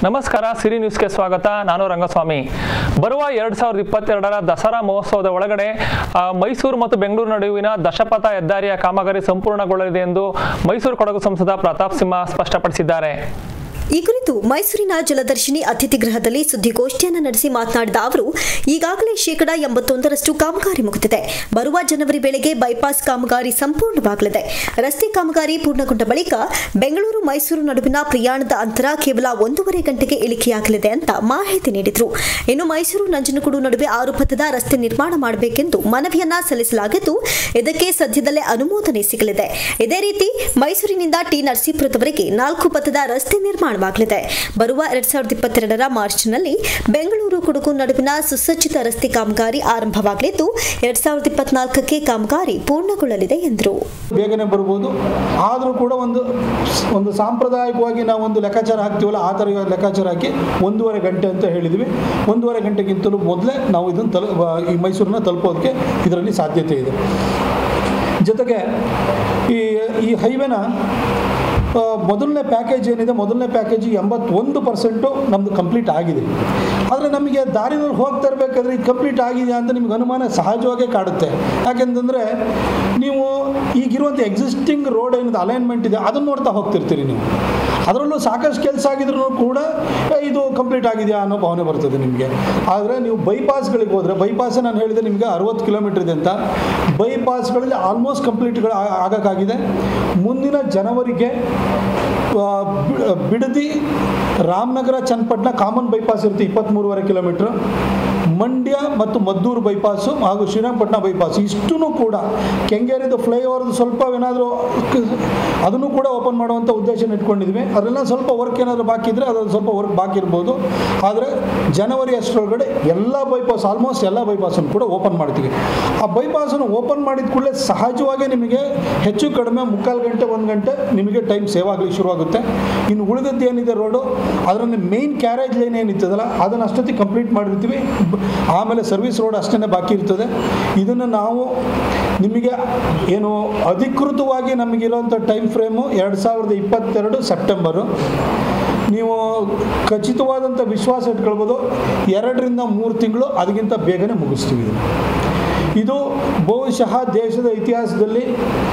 ನಮಸ್ಕಾರ ಸಿರಿ ನ್ಯೂಸ್ಗೆ ಸ್ವಾಗತ ನಾನು ರಂಗಸ್ವಾಮಿ ಬರುವ ಎರಡ್ ಸಾವಿರದ ಇಪ್ಪತ್ತೆರಡರ ದಸರಾ ಮಹೋತ್ಸವದ ಒಳಗಡೆ ಆ, ಮೈಸೂರು ಮತ್ತು ಬೆಂಗಳೂರು ನಡುವಿನ ದಶಪಥ ಹೆದ್ದಾರಿಯ ಕಾಮಗಾರಿ ಸಂಪೂರ್ಣಗೊಳ್ಳಲಿದೆ ಎಂದು ಮೈಸೂರು ಕೊಡಗು ಸಂಸದ ಪ್ರತಾಪ್ ಸಿಂಹ ಸ್ಪಷ್ಟಪಡಿಸಿದ್ದಾರೆ ಈ ಕುರಿತು ಮೈಸೂರಿನ ಜಲದರ್ಶಿನಿ ಅತಿಥಿ ಗೃಹದಲ್ಲಿ ಸುದ್ದಿಗೋಷ್ಠಿಯನ್ನು ನಡೆಸಿ ಮಾತನಾಡಿದ ಅವರು ಈಗಾಗಲೇ ಶೇಕಡಾ ಎಂಬತ್ತೊಂದರಷ್ಟು ಕಾಮಗಾರಿ ಮುಗಿದಿದೆ ಬರುವ ಜನವರಿ ವೇಳೆಗೆ ಬೈಪಾಸ್ ಕಾಮಗಾರಿ ಸಂಪೂರ್ಣವಾಗಲಿದೆ ರಸ್ತೆ ಕಾಮಗಾರಿ ಪೂರ್ಣಗೊಂಡ ಬಳಿಕ ಬೆಂಗಳೂರು ಮೈಸೂರು ನಡುವಿನ ಪ್ರಯಾಣದ ಅಂತರ ಕೇವಲ ಒಂದೂವರೆ ಗಂಟೆಗೆ ಇಳಿಕೆಯಾಗಲಿದೆ ಅಂತ ಮಾಹಿತಿ ನೀಡಿದರು ಇನ್ನು ಮೈಸೂರು ನಂಜನಗೂಡು ನಡುವೆ ಆರು ಪಥದ ರಸ್ತೆ ನಿರ್ಮಾಣ ಮಾಡಬೇಕೆಂದು ಮನವಿಯನ್ನ ಸಲ್ಲಿಸಲಾಗಿದ್ದು ಇದಕ್ಕೆ ಸದ್ಯದಲ್ಲೇ ಅನುಮೋದನೆ ಸಿಗಲಿದೆ ಇದೇ ರೀತಿ ಮೈಸೂರಿನಿಂದ ಟಿ ನರಸೀಪುರದವರೆಗೆ ನಾಲ್ಕು ಪಥದ ರಸ್ತೆ ನಿರ್ಮಾಣವಾಗಲಿದೆ ಬರುವ ಎರಡ್ ಸಾವಿರದ ಇಪ್ಪತ್ತೆರಡರ ಮಾರ್ಚ್ನಲ್ಲಿ ಬೆಂಗಳೂರು ಕೊಡಗು ನಡುವಿನ ಸುಸಜ್ಜಿತ ರಸ್ತೆ ಕಾಮಗಾರಿ ಆರಂಭವಾಗಲಿದ್ದು ಎರಡ್ ಸಾವಿರದ ಇಪ್ಪತ್ನಾಲ್ಕಕ್ಕೆ ಕಾಮಗಾರಿ ಪೂರ್ಣಗೊಳ್ಳಲಿದೆ ಎಂದರು ಬೇಗನೆ ಬರ್ಬೋದು ಆದರೂ ಕೂಡ ಒಂದು ಒಂದು ಸಾಂಪ್ರದಾಯಿಕವಾಗಿ ನಾವು ಒಂದು ಲೆಕ್ಕಾಚಾರ ಹಾಕ್ತೀವಲ್ಲ ಆ ಥರ ಇವಾಗ ಲೆಕ್ಕಾಚಾರ ಹಾಕಿ ಒಂದೂವರೆ ಗಂಟೆ ಅಂತ ಹೇಳಿದ್ವಿ ಒಂದೂವರೆ ಗಂಟೆಗಿಂತಲೂ ಮೊದಲೇ ನಾವು ಇದನ್ನು ತಲ ಈ ಮೈಸೂರನ್ನ ತಲುಪೋದಕ್ಕೆ ಇದರಲ್ಲಿ ಸಾಧ್ಯತೆ ಇದೆ ಜೊತೆಗೆ ಈ ಈ ಹೈವೇನ ಆ, ಮೊದಲನೇ ಪ್ಯಾಕೇಜ್ ಏನಿದೆ ಮೊದಲನೇ ಪ್ಯಾಕೇಜ್ ಎಂಬತ್ತೊಂದು ಪರ್ಸೆಂಟು ನಮ್ಮದು ಕಂಪ್ಲೀಟ್ ಆಗಿದೆ ಆದರೆ ನಮಗೆ ದಾರಿನಲ್ಲಿ ಹೋಗ್ತಾ ಇರಬೇಕಾದ್ರೆ ಇದು ಕಂಪ್ಲೀಟ್ ಆಗಿದೆಯಾ ಅಂತ ನಿಮ್ಗೆ ಅನುಮಾನ ಸಹಜವಾಗೇ ಕಾಡುತ್ತೆ ಯಾಕೆಂತಂದರೆ ನೀವು ಈಗಿರುವಂಥ ಎಕ್ಸಿಸ್ಟಿಂಗ್ ರೋಡ್ ಏನಿದೆ ಅಲೈನ್ಮೆಂಟ್ ಇದೆ ಅದನ್ನು ನೋಡ್ತಾ ಹೋಗ್ತಿರ್ತೀರಿ ನೀವು ಅದರಲ್ಲೂ ಸಾಕಷ್ಟು ಕೆಲಸ ಆಗಿದ್ರು ಕೂಡ ಏ, ಇದು ಕಂಪ್ಲೀಟ್ ಆಗಿದೆಯಾ ಅನ್ನೋ ಭಾವನೆ ಬರ್ತದೆ ನಿಮಗೆ ಆದರೆ ನೀವು ಬೈಪಾಸ್ಗಳಿಗೆ ಹೋದರೆ ಬೈಪಾಸ್ ನಾನು ಹೇಳಿದೆ ನಿಮಗೆ ಅರವತ್ತು ಕಿಲೋಮೀಟರ್ ಇದೆ ಅಂತ ಬೈಪಾಸ್ಗಳಲ್ಲಿ ಆಲ್ಮೋಸ್ಟ್ ಕಂಪ್ಲೀಟ್ಗಳು ಆಗೋಕ್ಕಾಗಿದೆ ಮುಂದಿನ ಜನವರಿಗೆ ಆ, ಬಿ- ಬಿಡದಿ ರಾಮನಗರ ಚನ್ನಪಟ್ಟಣ ಕಾಮನ್ ಬೈಪಾಸ್ ಇರುತ್ತೆ ಇಪ್ಪತ್ತ್ಮೂರುವರೆ ಕಿಲೋಮೀಟ್ರ್ ಮಂಡ್ಯ ಮತ್ತು ಮದ್ದೂರು ಬೈಪಾಸು ಹಾಗೂ ಶ್ರೀರಂಗಪಟ್ಟಣ ಬೈಪಾಸ್ ಇಷ್ಟೂ ಕೂಡ ಕೆಂಗೇರಿದು ಫ್ಲೈಓವರ್ದು ಸ್ವಲ್ಪ ಏನಾದರೂ ಅದನ್ನು ಕೂಡ ಓಪನ್ ಮಾಡುವಂಥ ಉದ್ದೇಶ ಇಟ್ಕೊಂಡಿದ್ವಿ ಅದೆಲ್ಲ ಸ್ವಲ್ಪ ವರ್ಕ್ ಏನಾದರೂ ಬಾಕಿ ಇದ್ದರೆ ಅದೊಂದು ಸ್ವಲ್ಪ ವರ್ಕ್ ಬಾಕಿ ಇರ್ಬೋದು ಆದರೆ ಜನವರಿ ಅಷ್ಟರೊಳಗಡೆ ಎಲ್ಲ ಬೈಪಾಸ್ ಆಲ್ಮೋಸ್ಟ್ ಎಲ್ಲ ಬೈಪಾಸನ್ನು ಕೂಡ ಓಪನ್ ಮಾಡ್ತೀವಿ ಆ ಬೈಪಾಸನ್ನು ಓಪನ್ ಮಾಡಿದ ಕೂಡಲೇ ಸಹಜವಾಗಿ ನಿಮಗೆ ಹೆಚ್ಚು ಕಡಿಮೆ ಮುಕ್ಕಾಲು ಗಂಟೆ ಒಂದು ಗಂಟೆ ನಿಮಗೆ ಟೈಮ್ ಸೇವ್ ಆಗಲಿಕ್ಕೆ ಶುರುವಾಗುತ್ತೆ ಇನ್ನು ಉಳಿದದ್ದು ಏನಿದೆ ರೋಡು ಅದರಲ್ಲಿ ಮೇಯ್ನ್ ಕ್ಯಾರೇಜ್ ಲೈನ್ ಏನಿರ್ತದಲ್ಲ ಅದನ್ನು ಅಷ್ಟೊತ್ತಿಗೆ ಕಂಪ್ಲೀಟ್ ಮಾಡಿರ್ತೀವಿ ಬ- ಆಮೇಲೆ ಸರ್ವಿಸ್ ರೋಡ್ ಅಷ್ಟೇ ಬಾಕಿ ಇರ್ತದೆ ಇದನ್ನು ನಾವು ನಿಮಗೆ ಏನು ಅಧಿಕೃತವಾಗಿ ನಮಗಿರುವಂಥ ಟೈಮ್ ಫ್ರೇಮು ಎರಡು ಸಾವಿರದ ಇಪ್ಪತ್ತೆರಡು ಸೆಪ್ಟೆಂಬರು ನೀವು ಖಚಿತವಾದಂಥ ವಿಶ್ವಾಸ ಇಟ್ಕೊಳ್ಬೋದು ಎರಡರಿಂದ ಮೂರು ತಿಂಗಳು ಅದಕ್ಕಿಂತ ಬೇಗನೆ ಮುಗಿಸ್ತೀವಿ ಇದನ್ನು. ಇದು ಬಹುಶಃ ದೇಶದ ಇತಿಹಾಸದಲ್ಲಿ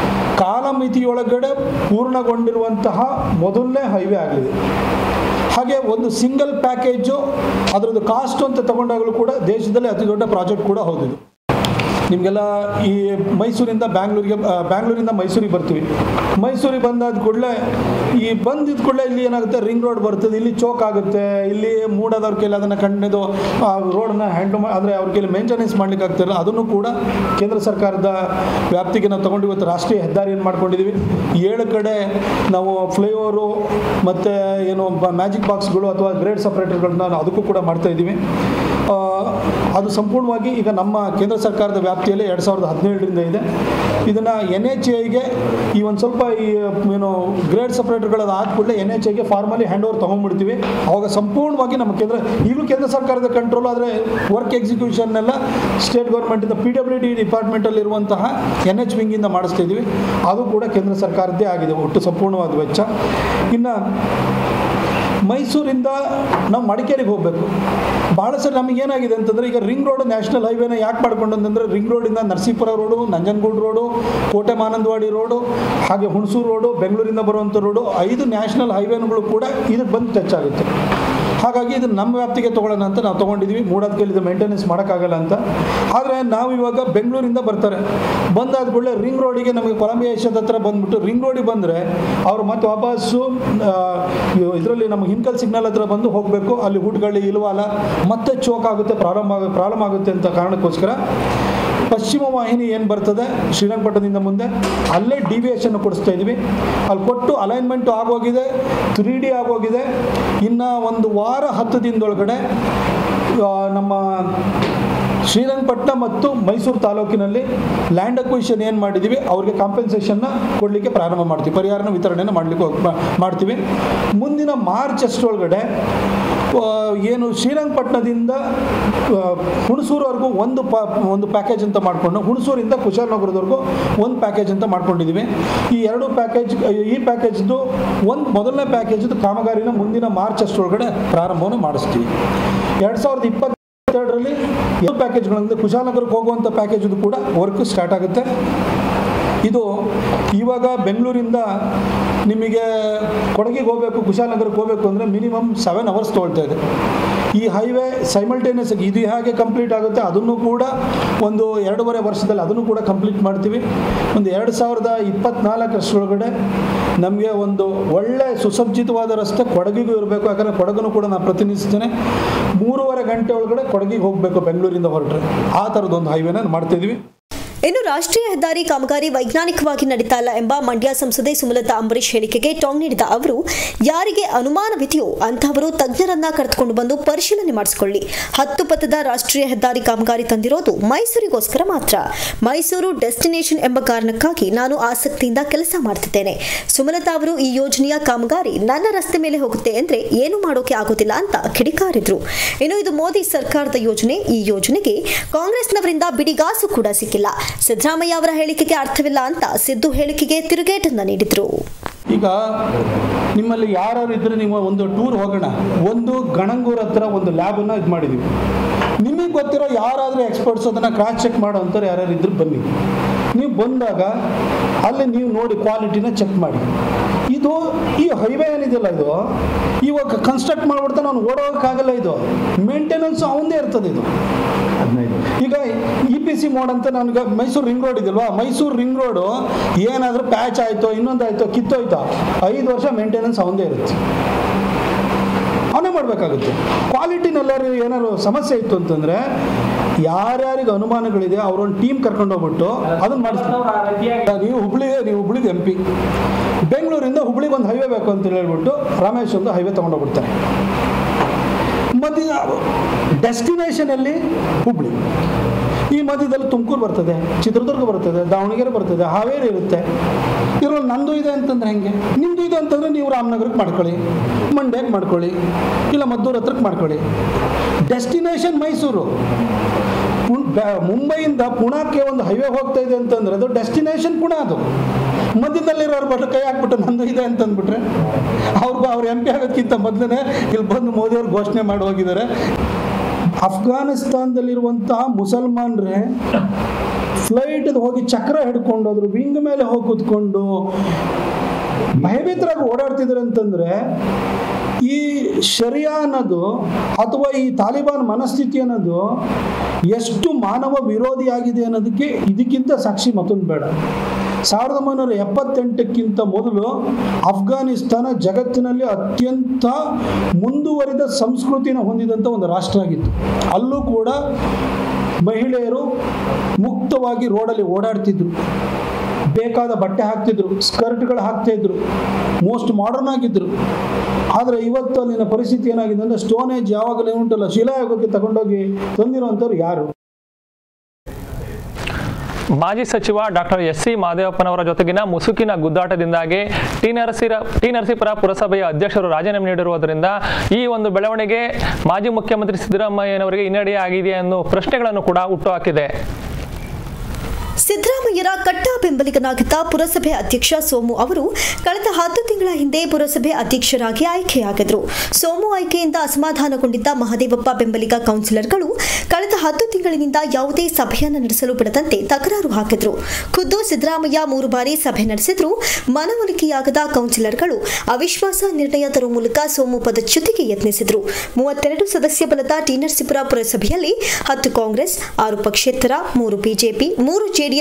ಕಾಲಮಿತಿಯೊಳಗಡೆ ಪೂರ್ಣಗೊಂಡಿರುವಂತಹ ಮೊದಲನೇ ಹೈವೇ ಆಗಲಿದೆ ಹಾಗೆ ಒಂದು ಸಿಂಗಲ್ ಪ್ಯಾಕೇಜು ಅದರದ್ದು ಕಾಸ್ಟ್ ಅಂತ ತಗೊಂಡಾಗಲೂ ಕೂಡ ದೇಶದಲ್ಲಿ ಅತಿ ದೊಡ್ಡ ಪ್ರಾಜೆಕ್ಟ್ ಕೂಡ ಹೌದಿದು ನಿಮಗೆಲ್ಲ ಈ ಮೈಸೂರಿಂದ ಬ್ಯಾಂಗ್ಳೂರಿಗೆ ಆ, ಬ್ಯಾಂಗ್ಳೂರಿಂದ ಮೈಸೂರಿಗೆ ಬರ್ತೀವಿ ಮೈಸೂರಿಗೆ ಬಂದಾದ ಕೂಡಲೇ ಈ ಬಂದಿದ್ದ ಕೂಡಲೇ ಇಲ್ಲಿ ಏನಾಗುತ್ತೆ ರಿಂಗ್ ರೋಡ್ ಬರ್ತದೆ ಇಲ್ಲಿ ಚೋಕ್ ಆಗುತ್ತೆ ಇಲ್ಲಿ ಮೂಡೋದವ್ರ ಕೈಲಿ ಅದನ್ನು ಕಂಡಿದ್ದು ರೋಡನ್ನ ಹ್ಯಾಂಡ್ಲ್ ಮಾ ಅಂದರೆ ಅವ್ರ ಕೈಲಿ ಮೇಂಟೆನೆನ್ಸ್ ಮಾಡ್ಲಿಕ್ಕೆ ಆಗ್ತಿರಲ್ಲ ಅದನ್ನು ಕೂಡ ಕೇಂದ್ರ ಸರ್ಕಾರದ ವ್ಯಾಪ್ತಿಗೆ ನಾವು ತಗೊಂಡು ಇವತ್ತು ರಾಷ್ಟ್ರೀಯ ಹೆದ್ದಾರಿಯನ್ನು ಮಾಡ್ಕೊಂಡಿದ್ದೀವಿ ಏಳು ಕಡೆ ನಾವು ಫ್ಲೈಓವರು ಮತ್ತು ಏನು ಮ್ಯಾಜಿಕ್ ಬಾಕ್ಸ್ಗಳು ಅಥವಾ ಗ್ರೇಡ್ ಸಪ್ರೇಟರ್ಗಳನ್ನ ಅದಕ್ಕೂ ಕೂಡ ಮಾಡ್ತಾ ಇದ್ದೀವಿ ಆ, ಅದು ಸಂಪೂರ್ಣವಾಗಿ ಈಗ ನಮ್ಮ ಕೇಂದ್ರ ಸರ್ಕಾರದ ವ್ಯಾಪ್ತಿಯಲ್ಲಿ ಎರಡು ಸಾವಿರದ ಹದಿನೇಳರಿಂದ ಇದೆ ಇದನ್ನು ಎನ್ ಎಚ್ ಐಗೆ ಈ ಒಂದು ಸ್ವಲ್ಪ ಈ ಏನು ಗ್ರೇಡ್ ಸಪ್ರೇಟರ್ಗಳದ್ದು ಆದ ಕೂಡಲೇ ಎನ್ ಎಚ್ ಐಗೆ ಫಾರ್ಮಲಿ ಹ್ಯಾಂಡ್ ಓವರ್ ತೊಗೊಂಡ್ಬಿಡ್ತೀವಿ ಅವಾಗ ಸಂಪೂರ್ಣವಾಗಿ ನಮ್ಮ ಕೇಂದ್ರ ಈಗಲೂ ಕೇಂದ್ರ ಸರ್ಕಾರದ ಕಂಟ್ರೋಲ್ ಆದರೆ ವರ್ಕ್ ಎಕ್ಸಿಕ್ಯೂಷನ್ನೆಲ್ಲ ಸ್ಟೇಟ್ ಗೌರ್ಮೆಂಟಿಂದ ಪಿ ಡಬ್ಲ್ಯೂ ಡಿ ಡಿಪಾರ್ಟ್ಮೆಂಟಲ್ಲಿರುವಂತಹ ಎನ್ ಎಚ್ ವಿಂಗಿಂದ ಮಾಡಿಸ್ತಾ ಇದ್ದೀವಿ ಅದು ಕೂಡ ಕೇಂದ್ರ ಸರ್ಕಾರದ್ದೇ ಆಗಿದೆ ಒಟ್ಟು ಸಂಪೂರ್ಣವಾದ ವೆಚ್ಚ ಇನ್ನು ಮೈಸೂರಿಂದ ನಾವು ಮಡಿಕೇರಿಗೆ ಹೋಗಬೇಕು ಭಾಳ ಸರಿ ನಮಗೆ ಏನಾಗಿದೆ ಅಂತಂದರೆ ಈಗ ರಿಂಗ್ ರೋಡ್ ನ್ಯಾಷನಲ್ ಹೈವೇನ ಯಾಕೆ ಮಾಡ್ಕೊಂಡು ಅಂತಂದರೆ ರಿಂಗ್ ರೋಡಿಂದ ನರಸೀಪುರ ರೋಡು ನಂಜನಗೂಡು ರೋಡು ಕೋಟೆ ಮಾನಂದವಾಡಿ ರೋಡು ಹಾಗೆ ಹುಣಸೂರು ರೋಡು ಬೆಂಗಳೂರಿಂದ ಬರುವಂಥ ರೋಡು ಐದು ನ್ಯಾಷನಲ್ ಹೈವೇಗಳು ಕೂಡ ಇದಕ್ಕೆ ಬಂದು ಟಚ್ ಆಗುತ್ತೆ ಹಾಗಾಗಿ ಇದು ನಮ್ಮ ವ್ಯಾಪ್ತಿಗೆ ತೊಗೊಳ್ಳೋಣ ಅಂತ ನಾವು ತೊಗೊಂಡಿದ್ದೀವಿ ಮೂಡೋದ್ ಕೈಲಿ ಇದು ಮೇಂಟೆನೆನ್ಸ್ ಮಾಡೋಕ್ಕಾಗಲ್ಲ ಅಂತ ಆದರೆ ನಾವು ಇವಾಗ ಬೆಂಗಳೂರಿಂದ ಬರ್ತಾರೆ ಬಂದಾದ ಕೂಡಲೇ ರಿಂಗ್ ರೋಡಿಗೆ ನಮಗೆ ಕೊಲಂಬಿಯಾ ಏಷ್ಯಾದ ಹತ್ರ ಬಂದ್ಬಿಟ್ಟು ರಿಂಗ್ ರೋಡಿಗೆ ಬಂದರೆ ಅವ್ರು ಮತ್ತೆ ವಾಪಸ್ಸು ಇದರಲ್ಲಿ ನಮ್ಮ ಹಿನ್ಕಲ್ ಸಿಗ್ನಲ್ ಹತ್ರ ಬಂದು ಹೋಗಬೇಕು ಅಲ್ಲಿ ಹುಟ್ಗಳ್ಳಿ ಇಲ್ವಾಲ ಮತ್ತೆ ಚೋಕ್ ಆಗುತ್ತೆ ಪ್ರಾರಂಭ ಆಗ ಪ್ರಾಬ್ಲಮ್ ಆಗುತ್ತೆ ಅಂತ ಕಾರಣಕ್ಕೋಸ್ಕರ ಪಶ್ಚಿಮ ವಾಹಿನಿ ಏನು ಬರ್ತದೆ ಶ್ರೀರಂಗಪಟ್ಟಣದಿಂದ ಮುಂದೆ ಅಲ್ಲೇ ಡಿವಿಯೇಷನ್ ಕೊಡಿಸ್ತಾ ಇದ್ವಿ ಅಲ್ಲಿ ಕೊಟ್ಟು ಅಲೈನ್ಮೆಂಟು ಆಗೋಗಿದೆ ತ್ರೀ ಡಿ ಆಗೋಗಿದೆ ಇನ್ನು ಒಂದು ವಾರ ಹತ್ತು ದಿನದೊಳಗಡೆ ಆ, ನಮ್ಮ ಶ್ರೀರಂಗಪಟ್ಟಣ ಮತ್ತು ಮೈಸೂರು ತಾಲೂಕಿನಲ್ಲಿ ಲ್ಯಾಂಡ್ ಅಕ್ವಿಷನ್ ಏನು ಮಾಡಿದ್ದೀವಿ ಅವ್ರಿಗೆ ಕಾಂಪೆನ್ಸೇಷನ್ನ ಕೊಡಲಿಕ್ಕೆ ಪ್ರಾರಂಭ ಮಾಡ್ತೀವಿ ಪರಿಹಾರನ ವಿತರಣೆನ ಮಾಡಲಿಕ್ಕೆ ಹೋಗ್- ಮಾ- ಮಾಡ್ತೀವಿ ಮುಂದಿನ ಮಾರ್ಚ್ ಅಷ್ಟರೊಳಗಡೆ ಆ, ಏನು ಶ್ರೀರಂಗಪಟ್ಟಣದಿಂದ ಆ, ಹುಣಸೂರವರೆಗೂ ಒಂದು ಪಾ ಒಂದು ಪ್ಯಾಕೇಜ್ ಅಂತ ಮಾಡಿಕೊಂಡು ಹುಣಸೂರಿಂದ ಕುಶಾಲನಗರದವರೆಗೂ ಒಂದು ಪ್ಯಾಕೇಜ್ ಅಂತ ಮಾಡ್ಕೊಂಡಿದ್ದೀವಿ ಈ ಎರಡು ಪ್ಯಾಕೇಜ್ ಈ ಪ್ಯಾಕೇಜ್ದು ಒಂದು ಮೊದಲನೇ ಪ್ಯಾಕೇಜ್ದು ಕಾಮಗಾರಿನ ಮುಂದಿನ ಮಾರ್ಚ್ ಅಷ್ಟರೊಳಗಡೆ ಪ್ರಾರಂಭವನ್ನು ಮಾಡಿಸ್ತೀವಿ ಎರಡು ಸಾವಿರದ ಇಪ್ಪತ್ತೆರಡರಲ್ಲಿ ಎರಡು ಪ್ಯಾಕೇಜ್ಗಳಿಂದ ಕುಶಾಲನಗರಕ್ಕೆ ಹೋಗುವಂಥ ಪ್ಯಾಕೇಜ್ದು ಕೂಡ ವರ್ಕ್ ಸ್ಟಾರ್ಟ್ ಆಗುತ್ತೆ ಇದು ಇವಾಗ ಬೆಂಗಳೂರಿಂದ ನಿಮಗೆ ಕೊಡಗಿಗೆ ಹೋಗಬೇಕು ಕುಶಾಲನಗರಕ್ಕೆ ಹೋಗಬೇಕು ಅಂದರೆ ಮಿನಿಮಮ್ ಸೆವೆನ್ ಅವರ್ಸ್ ತೊಗೊಳ್ತಾ ಇದೆ ಈ ಹೈವೇ ಸೈಮಲ್ಟೇನಿಯಸ್ ಆಗಿ ಇದು ಹೇಗೆ ಕಂಪ್ಲೀಟ್ ಆಗುತ್ತೆ ಅದನ್ನು ಕೂಡ ಒಂದು ಎರಡೂವರೆ ವರ್ಷದಲ್ಲಿ ಅದನ್ನು ಕೂಡ ಕಂಪ್ಲೀಟ್ ಮಾಡ್ತೀವಿ ಒಂದು ಎರಡು ಸಾವಿರದ ಇಪ್ಪತ್ನಾಲ್ಕರಷ್ಟರೊಳಗಡೆ ನಮಗೆ ಒಂದು ಒಳ್ಳೆ ಸುಸಜ್ಜಿತವಾದ ರಸ್ತೆ ಕೊಡಗಿಗೂ ಇರಬೇಕು ಯಾಕಂದರೆ ಕೊಡಗನ್ನು ಕೂಡ ನಾನು ಪ್ರತಿನಿಧಿಸ್ತೇನೆ ಮೂರುವರೆ ಗಂಟೆ ಒಳಗಡೆ ಕೊಡಗಿಗೆ ಹೋಗಬೇಕು ಬೆಂಗಳೂರಿಂದ ಹೊರಟ್ರೆ ಆ ಥರದೊಂದು ಹೈವೇನ ಮಾಡ್ತಿದ್ದೀವಿ ಇನ್ನು ರಾಷ್ಟ್ರೀಯ ಹೆದ್ದಾರಿ ಕಾಮಗಾರಿ ವೈಜ್ಞಾನಿಕವಾಗಿ ನಡೀತಾ ಇಲ್ಲ ಎಂಬ ಮಂಡ್ಯ ಸಂಸದೆ ಸುಮಲತಾ ಅಂಬರೀಶ್ ಹೇಳಿಕೆಗೆ ಟಾಂಗ್ ನೀಡಿದ ಅವರು ಯಾರಿಗೆ ಅನುಮಾನವಿದೆಯೋ ಅಂತಹವರು ತಜ್ಞರನ್ನ ಕರೆದುಕೊಂಡು ಬಂದು ಪರಿಶೀಲನೆ ಮಾಡಿಸಿಕೊಳ್ಳಿ ಹತ್ತು ಪಥದ ರಾಷ್ಟ್ರೀಯ ಹೆದ್ದಾರಿ ಕಾಮಗಾರಿ ತಂದಿರೋದು ಮೈಸೂರಿಗೋಸ್ಕರ ಮಾತ್ರ ಮೈಸೂರು ಡೆಸ್ಟಿನೇಷನ್ ಎಂಬ ಕಾರಣಕ್ಕಾಗಿ ನಾನು ಆಸಕ್ತಿಯಿಂದ ಕೆಲಸ ಮಾಡ್ತಿದ್ದೇನೆ ಸುಮಲತಾ ಅವರು ಈ ಯೋಜನೆಯ ಕಾಮಗಾರಿ ನನ್ನ ರಸ್ತೆ ಮೇಲೆ ಹೋಗುತ್ತೆ ಅಂದ್ರೆ ಏನು ಮಾಡೋಕೆ ಆಗೋದಿಲ್ಲ ಅಂತ ಕಿಡಿಕಾರಿದ್ರು ಇನ್ನು ಇದು ಮೋದಿ ಸರ್ಕಾರದ ಯೋಜನೆ ಈ ಯೋಜನೆಗೆ ಕಾಂಗ್ರೆಸ್ನವರಿಂದ ಬಿಡಿಗಾಸು ಕೂಡ ಸಿಕ್ಕಿಲ್ಲ ಸಿದ್ದರಾಮಯ್ಯ ಅವರ ಹೇಳಿಕೆಗೆ ಅರ್ಥವಿಲ್ಲ ಅಂತ ಸಿದ್ದು ಹೇಳಿಕೆಗೆ ತಿರುಗೇಟನ್ನ ನೀಡಿದ್ರು ಈಗ ನಿಮ್ಮಲ್ಲಿ ಯಾರು ಇದ್ರೆ ನೀವು ಒಂದು ಟೂರ್ ಹೋಗೋಣ ಒಂದು ಗಣಂಗೂರ್ ಹತ್ರ ಒಂದು ಲ್ಯಾಬನ್ನು ಇದು ಮಾಡಿದ್ದೀವಿ ನಿಮಗೆ ಗೊತ್ತಿರೋ ಯಾರಾದರೂ ಎಕ್ಸ್ಪರ್ಟ್ಸ್ ಅದನ್ನು ಕ್ರಾಸ್ ಚೆಕ್ ಮಾಡೋ ಅಂತಾರೆ ಯಾರ್ಯಾರು ಇದ್ರು ಬನ್ನಿ ನೀವು ಬಂದಾಗ ಅಲ್ಲಿ ನೀವು ನೋಡಿ ಕ್ವಾಲಿಟಿನ ಚೆಕ್ ಮಾಡಿ ಇದು ಈ ಹೈವೇ ಏನಿದೆಯಲ್ಲ ಇದು ಇವಾಗ ಕನ್ಸ್ಟ್ರಕ್ಟ್ ಮಾಡ್ಬಿಡ್ತಾನೆ ಅವ್ನು ಓಡೋಕ್ಕಾಗಲ್ಲ ಇದು ಮೇಂಟೆನೆನ್ಸ್ ಅವನದೇ ಇರ್ತದೆ ಇದು ಈಗ ಇ ಪಿ ಸಿ ಮೋಡ್ ಅಂತ ನನಗೆ ಮೈಸೂರು ರಿಂಗ್ ರೋಡ್ ಇದೆಯಲ್ವಾ ಮೈಸೂರು ರಿಂಗ್ ರೋಡು ಏನಾದರೂ ಪ್ಯಾಚ್ ಆಯಿತೋ ಇನ್ನೊಂದು ಆಯಿತೋ ಕಿತ್ತೋಯ್ತೋ ಐದು ವರ್ಷ ಮೇಂಟೆನೆನ್ಸ್ ಅವನದೇ ಇರುತ್ತೆ ಅವನೇ ಮಾಡಬೇಕಾಗುತ್ತೆ ಕ್ವಾಲಿಟಿನೆಲ್ಲರೂ ಏನಾದ್ರು ಸಮಸ್ಯೆ ಇತ್ತು ಅಂತಂದರೆ ಯಾರ್ಯಾರಿಗೆ ಅನುಮಾನಗಳಿದೆ ಅವರೊಂದು ಟೀಮ್ ಕರ್ಕೊಂಡು ಹೋಗ್ಬಿಟ್ಟು ಅದನ್ನ ಮಾಡಿಸ್ತಾರೆ ನೀವು ಹುಬ್ಳಿಗೆ ನೀವು ಹುಬ್ಳಿಗೆ ಎಂ ಪಿ ಬೆಂಗಳೂರಿಂದ ಹುಬ್ಳಿಗೆ ಒಂದು ಹೈವೇ ಬೇಕು ಅಂತ ಹೇಳ್ಬಿಟ್ಟು ರಮೇಶ್ ಒಂದು ಹೈವೇ ತೊಗೊಂಡೋಗ್ಬಿಡ್ತಾರೆ ಮಧ್ಯ ಡೆಸ್ಟಿನೇಷನಲ್ಲಿ ಹುಬ್ಳಿ ಈ ಮಧ್ಯದಲ್ಲಿ ತುಮಕೂರು ಬರ್ತದೆ ಚಿತ್ರದುರ್ಗ ಬರ್ತದೆ ದಾವಣಗೆರೆ ಬರ್ತದೆ ಹಾವೇರಿ ಇರುತ್ತೆ ಇದ್ರಲ್ಲಿ ನಂದು ಇದೆ ಅಂತಂದ್ರೆ ಹೆಂಗೆ ನಿಮ್ಮದು ಇದೆ ಅಂತಂದ್ರೆ ನೀವು ರಾಮನಗರಕ್ಕೆ ಮಾಡ್ಕೊಳ್ಳಿ ಮಂಡ್ಯಕ್ಕೆ ಮಾಡ್ಕೊಳ್ಳಿ ಇಲ್ಲ ಮದ್ದೂರು ಹತ್ರಕ್ಕೆ ಮಾಡ್ಕೊಳ್ಳಿ ಡೆಸ್ಟಿನೇಷನ್ ಮೈಸೂರು ಪುಣ್ ಬ್ಯಾ- ಮುಂಬೈಯಿಂದ ಪುಣಕ್ಕೆ ಒಂದು ಹೈವೇ ಹೋಗ್ತಾ ಇದೆ ಅಂತಂದ್ರೆ ಅದು ಡೆಸ್ಟಿನೇಷನ್ ಪುಣ ಅದು ಮಧ್ಯದಲ್ಲಿರೋರು ಬಟ್ ಕೈ ಹಾಕ್ಬಿಟ್ಟು ನಂದು ಇದೆ ಅಂತಂದ್ಬಿಟ್ರೆ ಅವ್ರು ಅವ್ರು ಎಂ ಪಿ ಆಗೋದಕ್ಕಿಂತ ಮೊದಲೇ ಇಲ್ಲಿ ಬಂದು ಮೋದಿಯವ್ರು ಘೋಷಣೆ ಮಾಡಿ ಹೋಗಿದ್ದಾರೆ ಅಫ್ಘಾನಿಸ್ತಾನದಲ್ಲಿರುವಂತಹ ಮುಸಲ್ಮಾನರೇ ಫ್ಲೈಟ್ ಹೋಗಿ ಚಕ್ರ ಹಿಡ್ಕೊಂಡು ಅದ್ರ ವಿಂಗ್ ಮೇಲೆ ಹೋಗಿ ಕೂತ್ಕೊಂಡು ಭಯಭೀತರಾಗಿ ಓಡಾಡ್ತಿದ್ದಾರೆ ಅಂತಂದ್ರೆ ಈ ಶರಿಯಾ ಅನ್ನೋದು ಅಥವಾ ಈ ತಾಲಿಬಾನ್ ಮನಸ್ಥಿತಿ ಅನ್ನೋದು ಎಷ್ಟು ಮಾನವ ವಿರೋಧಿಯಾಗಿದೆ ಅನ್ನೋದಕ್ಕೆ ಇದಕ್ಕಿಂತ ಸಾಕ್ಷಿ ಮತ್ತೊಂದು ಬೇಡ ಸಾವಿರದ ಒಂಬೈನೂರ ಎಪ್ಪತ್ತೆಂಟಕ್ಕಿಂತ ಮೊದಲು ಅಫ್ಘಾನಿಸ್ತಾನ ಜಗತ್ತಿನಲ್ಲಿ ಅತ್ಯಂತ ಮುಂದುವರಿದ ಸಂಸ್ಕೃತಿನ ಹೊಂದಿದಂಥ ಒಂದು ರಾಷ್ಟ್ರ ಆಗಿತ್ತು ಅಲ್ಲೂ ಕೂಡ ಮಹಿಳೆಯರು ಮುಕ್ತವಾಗಿ ರೋಡಲ್ಲಿ ಓಡಾಡ್ತಿದ್ರು ಬೇಕಾದ ಬಟ್ಟೆ ಹಾಕ್ತಿದ್ರು ಸ್ಕರ್ಟ್ಗಳು ಹಾಕ್ತಾ ಇದ್ರು ಮೋಸ್ಟ್ ಮಾಡರ್ನ್ ಆಗಿದ್ರು ಆದರೆ ಇವತ್ತು ಅಲ್ಲಿನ ಪರಿಸ್ಥಿತಿ ಏನಾಗಿದೆ ಅಂದರೆ ಸ್ಟೋನ್ ಏಜ್ ಯಾವಾಗಲೂ ಉಂಟಲ್ಲ ಶಿಲಾಯುಗಕ್ಕೆ ತಗೊಂಡೋಗಿ ತಂದಿರುವಂಥವ್ರು ಯಾರು ಮಾಜಿ ಸಚಿವ ಡಾಕ್ಟರ್ ಎಸ್ ಸಿ ಮಹದೇವಪ್ಪನವರ ಜೊತೆಗಿನ ಮುಸುಕಿನ ಗುದ್ದಾಟದಿಂದಾಗಿ ಟಿ ನರಸೀರ ಟಿ ನರಸೀಪುರ ಪುರಸಭೆಯ ಅಧ್ಯಕ್ಷರು ರಾಜೀನಾಮೆ ನೀಡಿರುವುದರಿಂದ ಈ ಒಂದು ಬೆಳವಣಿಗೆ ಮಾಜಿ ಮುಖ್ಯಮಂತ್ರಿ ಸಿದ್ದರಾಮಯ್ಯನವರಿಗೆ ಹಿನ್ನಡೆಯಾಗಿದೆ ಅನ್ನೋ ಪ್ರಶ್ನೆಗಳನ್ನು ಕೂಡ ಹುಟ್ಟುಹಾಕಿದೆ ಸಿದ್ದರಾಮಯ್ಯರ ಕಟ್ಟ ಬೆಂಬಲಿಗನಾಗಿದ್ದ ಪುರಸಭೆ ಅಧ್ಯಕ್ಷ ಸೋಮು ಅವರು ಕಳೆದ ಹತ್ತು ತಿಂಗಳ ಹಿಂದೆ ಪುರಸಭೆ ಅಧ್ಯಕ್ಷರಾಗಿ ಆಯ್ಕೆಯಾಗಿದ್ರು ಸೋಮು ಆಯ್ಕೆಯಿಂದ ಅಸಮಾಧಾನಗೊಂಡಿದ್ದ ಮಹದೇವಪ್ಪ ಬೆಂಬಲಿಗ ಕೌನ್ಸಿಲರ್ಗಳು ಕಳೆದ ಹತ್ತು ತಿಂಗಳಿನಿಂದ ಯಾವುದೇ ಸಭೆಯನ್ನು ನಡೆಸಲು ಬಿಡದಂತೆ ತಕರಾರು ಹಾಕಿದ್ರು ಖುದ್ದು ಸಿದ್ದರಾಮಯ್ಯ ಮೂರು ಬಾರಿ ಸಭೆ ನಡೆಸಿದ್ರು ಮನವೊಲಿಕೆಯಾಗದ ಕೌನ್ಸಿಲರ್ಗಳು ಅವಿಶ್ವಾಸ ನಿರ್ಣಯ ತರುವ ಮೂಲಕ ಸೋಮು ಪದಚ್ಯುತಿಗೆ ಯತ್ನಿಸಿದ್ರು ಮೂವತ್ತೆರಡು ಸದಸ್ಯ ಬಲದ ಟಿ ನರಸೀಪುರ ಪುರಸಭೆಯಲ್ಲಿ ಹತ್ತು ಕಾಂಗ್ರೆಸ್ ಆರು ಪಕ್ಷೇತರ ಮೂರು ಬಿಜೆಪಿ ಮೂರು ಜೆಡಿಎಸ್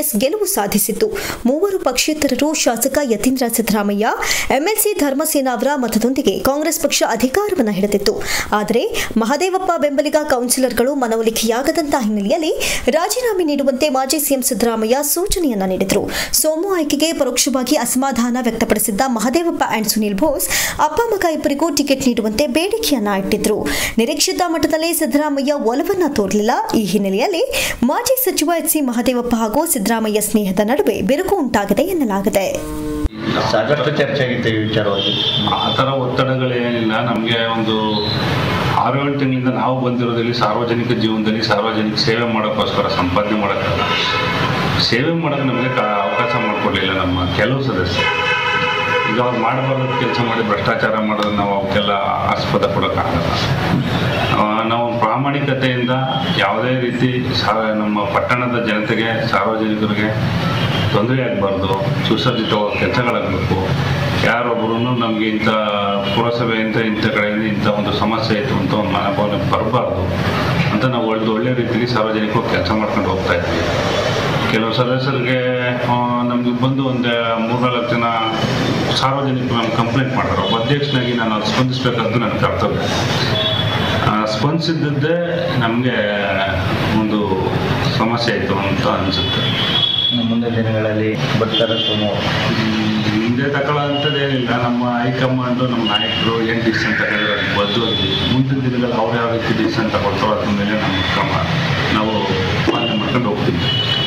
ಜೆಡಿಎಸ್ ಗೆಲುವು ಸಾಧಿಸಿತ್ತು ಮೂವರು ಪಕ್ಷೇತರರು ಶಾಸಕ ಯತೀಂದ್ರ ಸಿದ್ದರಾಮಯ್ಯ ಎಂಎಲ್ಸಿ ಧರ್ಮಸೇನಾ ಅವರ ಮತದೊಂದಿಗೆ ಕಾಂಗ್ರೆಸ್ ಪಕ್ಷ ಅಧಿಕಾರವನ್ನು ಹಿಡಿದಿತ್ತು ಆದರೆ ಮಹದೇವಪ್ಪ ಬೆಂಬಲಿಗ ಕೌನ್ಸಿಲರ್ಗಳು ಮನವೊಲಿಕೆಯಾಗದಂತಹ ಹಿನ್ನೆಲೆಯಲ್ಲಿ ರಾಜೀನಾಮೆ ನೀಡುವಂತೆ ಮಾಜಿ ಸಿಎಂ ಸಿದ್ದರಾಮಯ್ಯ ಸೂಚನೆಯನ್ನ ನೀಡಿದರು ಸೋಮು ಆಯ್ಕೆಗೆ ಪರೋಕ್ಷವಾಗಿ ಅಸಮಾಧಾನ ವ್ಯಕ್ತಪಡಿಸಿದ್ದ ಮಹದೇವಪ್ಪ ಅಂಡ್ ಸುನೀಲ್ ಬೋಸ್ ಅಪ್ಪ ಮಗ ಇಬ್ಬರಿಗೂ ಟಿಕೆಟ್ ನೀಡುವಂತೆ ಬೇಡಿಕೆಯನ್ನ ಇಟ್ಟಿದ್ರು ನಿರೀಕ್ಷಿತ ಮಟ್ಟದಲ್ಲಿ ಸಿದ್ದರಾಮಯ್ಯ ಒಲವನ್ನ ತೋರಲಿಲ್ಲ ಈ ಹಿನ್ನೆಲೆಯಲ್ಲಿ ಮಾಜಿ ಸಚಿವ ಎಚ್ ಸಿ ಮಹದೇವಪ್ಪ ಹಾಗೂ ಸಿದ್ದರಾಮಯ್ಯ ಸ್ನೇಹದ ನಡುವೆ ಬಿರುಕು ಉಂಟಾಗಿದೆ ಎನ್ನಲಾಗಿದೆ ಸಾಕಷ್ಟು ಚರ್ಚೆ ಆಗಿತ್ತು ಈ ವಿಚಾರವಾಗಿ ಆ ಥರ ಒತ್ತಡಗಳೇನಿಲ್ಲ ನಮಗೆ ಒಂದು ಆರು ಏಳು ತಿಂಗಳಿಂದ ನಾವು ಬಂದಿರೋದಲ್ಲಿ ಸಾರ್ವಜನಿಕ ಜೀವನದಲ್ಲಿ ಸಾರ್ವಜನಿಕ ಸೇವೆ ಮಾಡೋಕ್ಕೋಸ್ಕರ ಸಂಪಾದನೆ ಮಾಡೋಕ್ಕಲ್ಲ ಸೇವೆ ಮಾಡೋಕ್ಕೆ ನಮಗೆ ಕಾ ಅವಕಾಶ ಮಾಡಿಕೊಡ್ಲಿಲ್ಲ ನಮ್ಮ ಕೆಲವು ಸದಸ್ಯರು ಈಗ ಅವ್ರು ಮಾಡಬಾರ್ದು ಕೆಲಸ ಮಾಡಿ ಭ್ರಷ್ಟಾಚಾರ ಮಾಡೋದು ನಾವು ಅವಕ್ಕೆಲ್ಲ ಆಸ್ಪದ ಕೊಡೋಕ್ಕಾಗಲ್ಲ ಆ, ನಾವು ಪ್ರಾಮಾಣಿಕತೆಯಿಂದ ಯಾವುದೇ ರೀತಿ ಸಾ ನಮ್ಮ ಪಟ್ಟಣದ ಜನತೆಗೆ ಸಾರ್ವಜನಿಕರಿಗೆ ತೊಂದರೆ ಆಗಬಾರ್ದು ಸುಸಜ್ಜಿತವಾದ ಕೆಲಸಗಳಾಗಬೇಕು ಯಾರೊಬ್ಬರೂ ನಮಗೆ ಇಂಥ ಪುರಸಭೆಯಿಂದ ಇಂಥ ಕಡೆಯಿಂದ ಇಂಥ ಒಂದು ಸಮಸ್ಯೆ ಇತ್ತು ಅಂತ ಒಂದು ಮನೋಭಾವನೆ ಬರಬಾರ್ದು ಅಂತ ನಾವು ಒಳ್ಳೆ ಒಳ್ಳೆ ರೀತಿಯಲ್ಲಿ ಸಾರ್ವಜನಿಕವಾಗಿ ಕೆಲಸ ಮಾಡ್ಕೊಂಡು ಹೋಗ್ತಾ ಇದ್ವಿ ಕೆಲವು ಸದಸ್ಯರಿಗೆ ನಮಗೆ ಬಂದು ಒಂದು ಮೂರ್ನಾಲ್ಕು ಜನ ಸಾರ್ವಜನಿಕರು ನಮ್ಗೆ ಕಂಪ್ಲೇಂಟ್ ಮಾಡ್ತಾರೆ ಒಬ್ಬ ಅಧ್ಯಕ್ಷನಾಗಿ ನಾನು ಅದು ಸ್ಪಂದಿಸಬೇಕಾದ್ದು ನನ್ನ ಕರ್ತವ್ಯ ಆ, ಸ್ಪಂದಿಸಿದ್ದೇ ನಮಗೆ ಒಂದು ಸಮಸ್ಯೆ ಆಯಿತು ಅಂತ ಅನಿಸುತ್ತೆ ಇನ್ನು ಮುಂದೆ ದಿನಗಳಲ್ಲಿ ಬರ್ತಾರೆ ಸೋಮವಾರ ಹಿಂದೆ ತಗೊಳ್ಳೋಂಥದ್ದೇನಿಲ್ಲ ನಮ್ಮ ಹೈಕಮಾಂಡು ನಮ್ಮ ನಾಯಕರು ಏನು ಡಿಸಿಷನ್ ತಗೊಂಡ್ರೆ ಅದಕ್ಕೆ ಬದ್ದು ಹೋದ್ವಿ ಮುಂದಿನ ದಿನಗಳಲ್ಲಿ ಅವ್ರು ಯಾವ ರೀತಿ ಡಿಸಿಷನ್ ತಗೊಳ್ತಾರೋ ಅದ್ರ ಮೇಲೆ ನಮ್ಮ ಕ್ರಮ ನಾವು ಪಾಲನೆ ಮಾಡ್ಕೊಂಡು ಹೋಗ್ತೀವಿ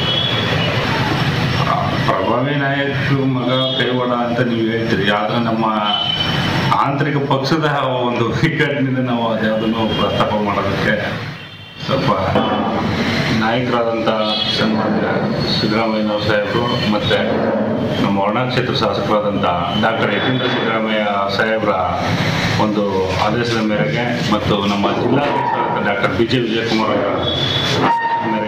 ಆ, ಪ್ರಭಾವಿ ನಾಯಕರು ಮಗ ಕೈವಾಡ ಅಂತ ನೀವು ಹೇಳ್ತೀರಿ ಆದರೆ ನಮ್ಮ ಆಂತರಿಕ ಪಕ್ಷದ ಒಂದು ಇಕ್ಕಟ್ಟಿನಿಂದ ನಾವು ಅದ್ಯಾವುದನ್ನು ಪ್ರಸ್ತಾಪ ಮಾಡೋದಕ್ಕೆ ಸ್ವಲ್ಪ ನಾಯಕರಾದಂಥ ಸನ್ಮಾನ್ಯ ಸಿದ್ದರಾಮಯ್ಯನವ್ರ ಸಾಹೇಬರು ಮತ್ತು ನಮ್ಮ ವರ್ಣಾ ಕ್ಷೇತ್ರ ಶಾಸಕರಾದಂಥ ಡಾಕ್ಟರ್ ಯತೀಂದ್ರ ಸಿದ್ದರಾಮಯ್ಯ ಸಾಹೇಬರ ಒಂದು ಆದೇಶದ ಮೇರೆಗೆ ಮತ್ತು ನಮ್ಮ ಜಿಲ್ಲಾಧ್ಯಕ್ಷರಾದ ಡಾಕ್ಟರ್ ಬಿ ಜೆ ವಿಜಯಕುಮಾರ್ ಅವರ ಮೇರೆಗೆ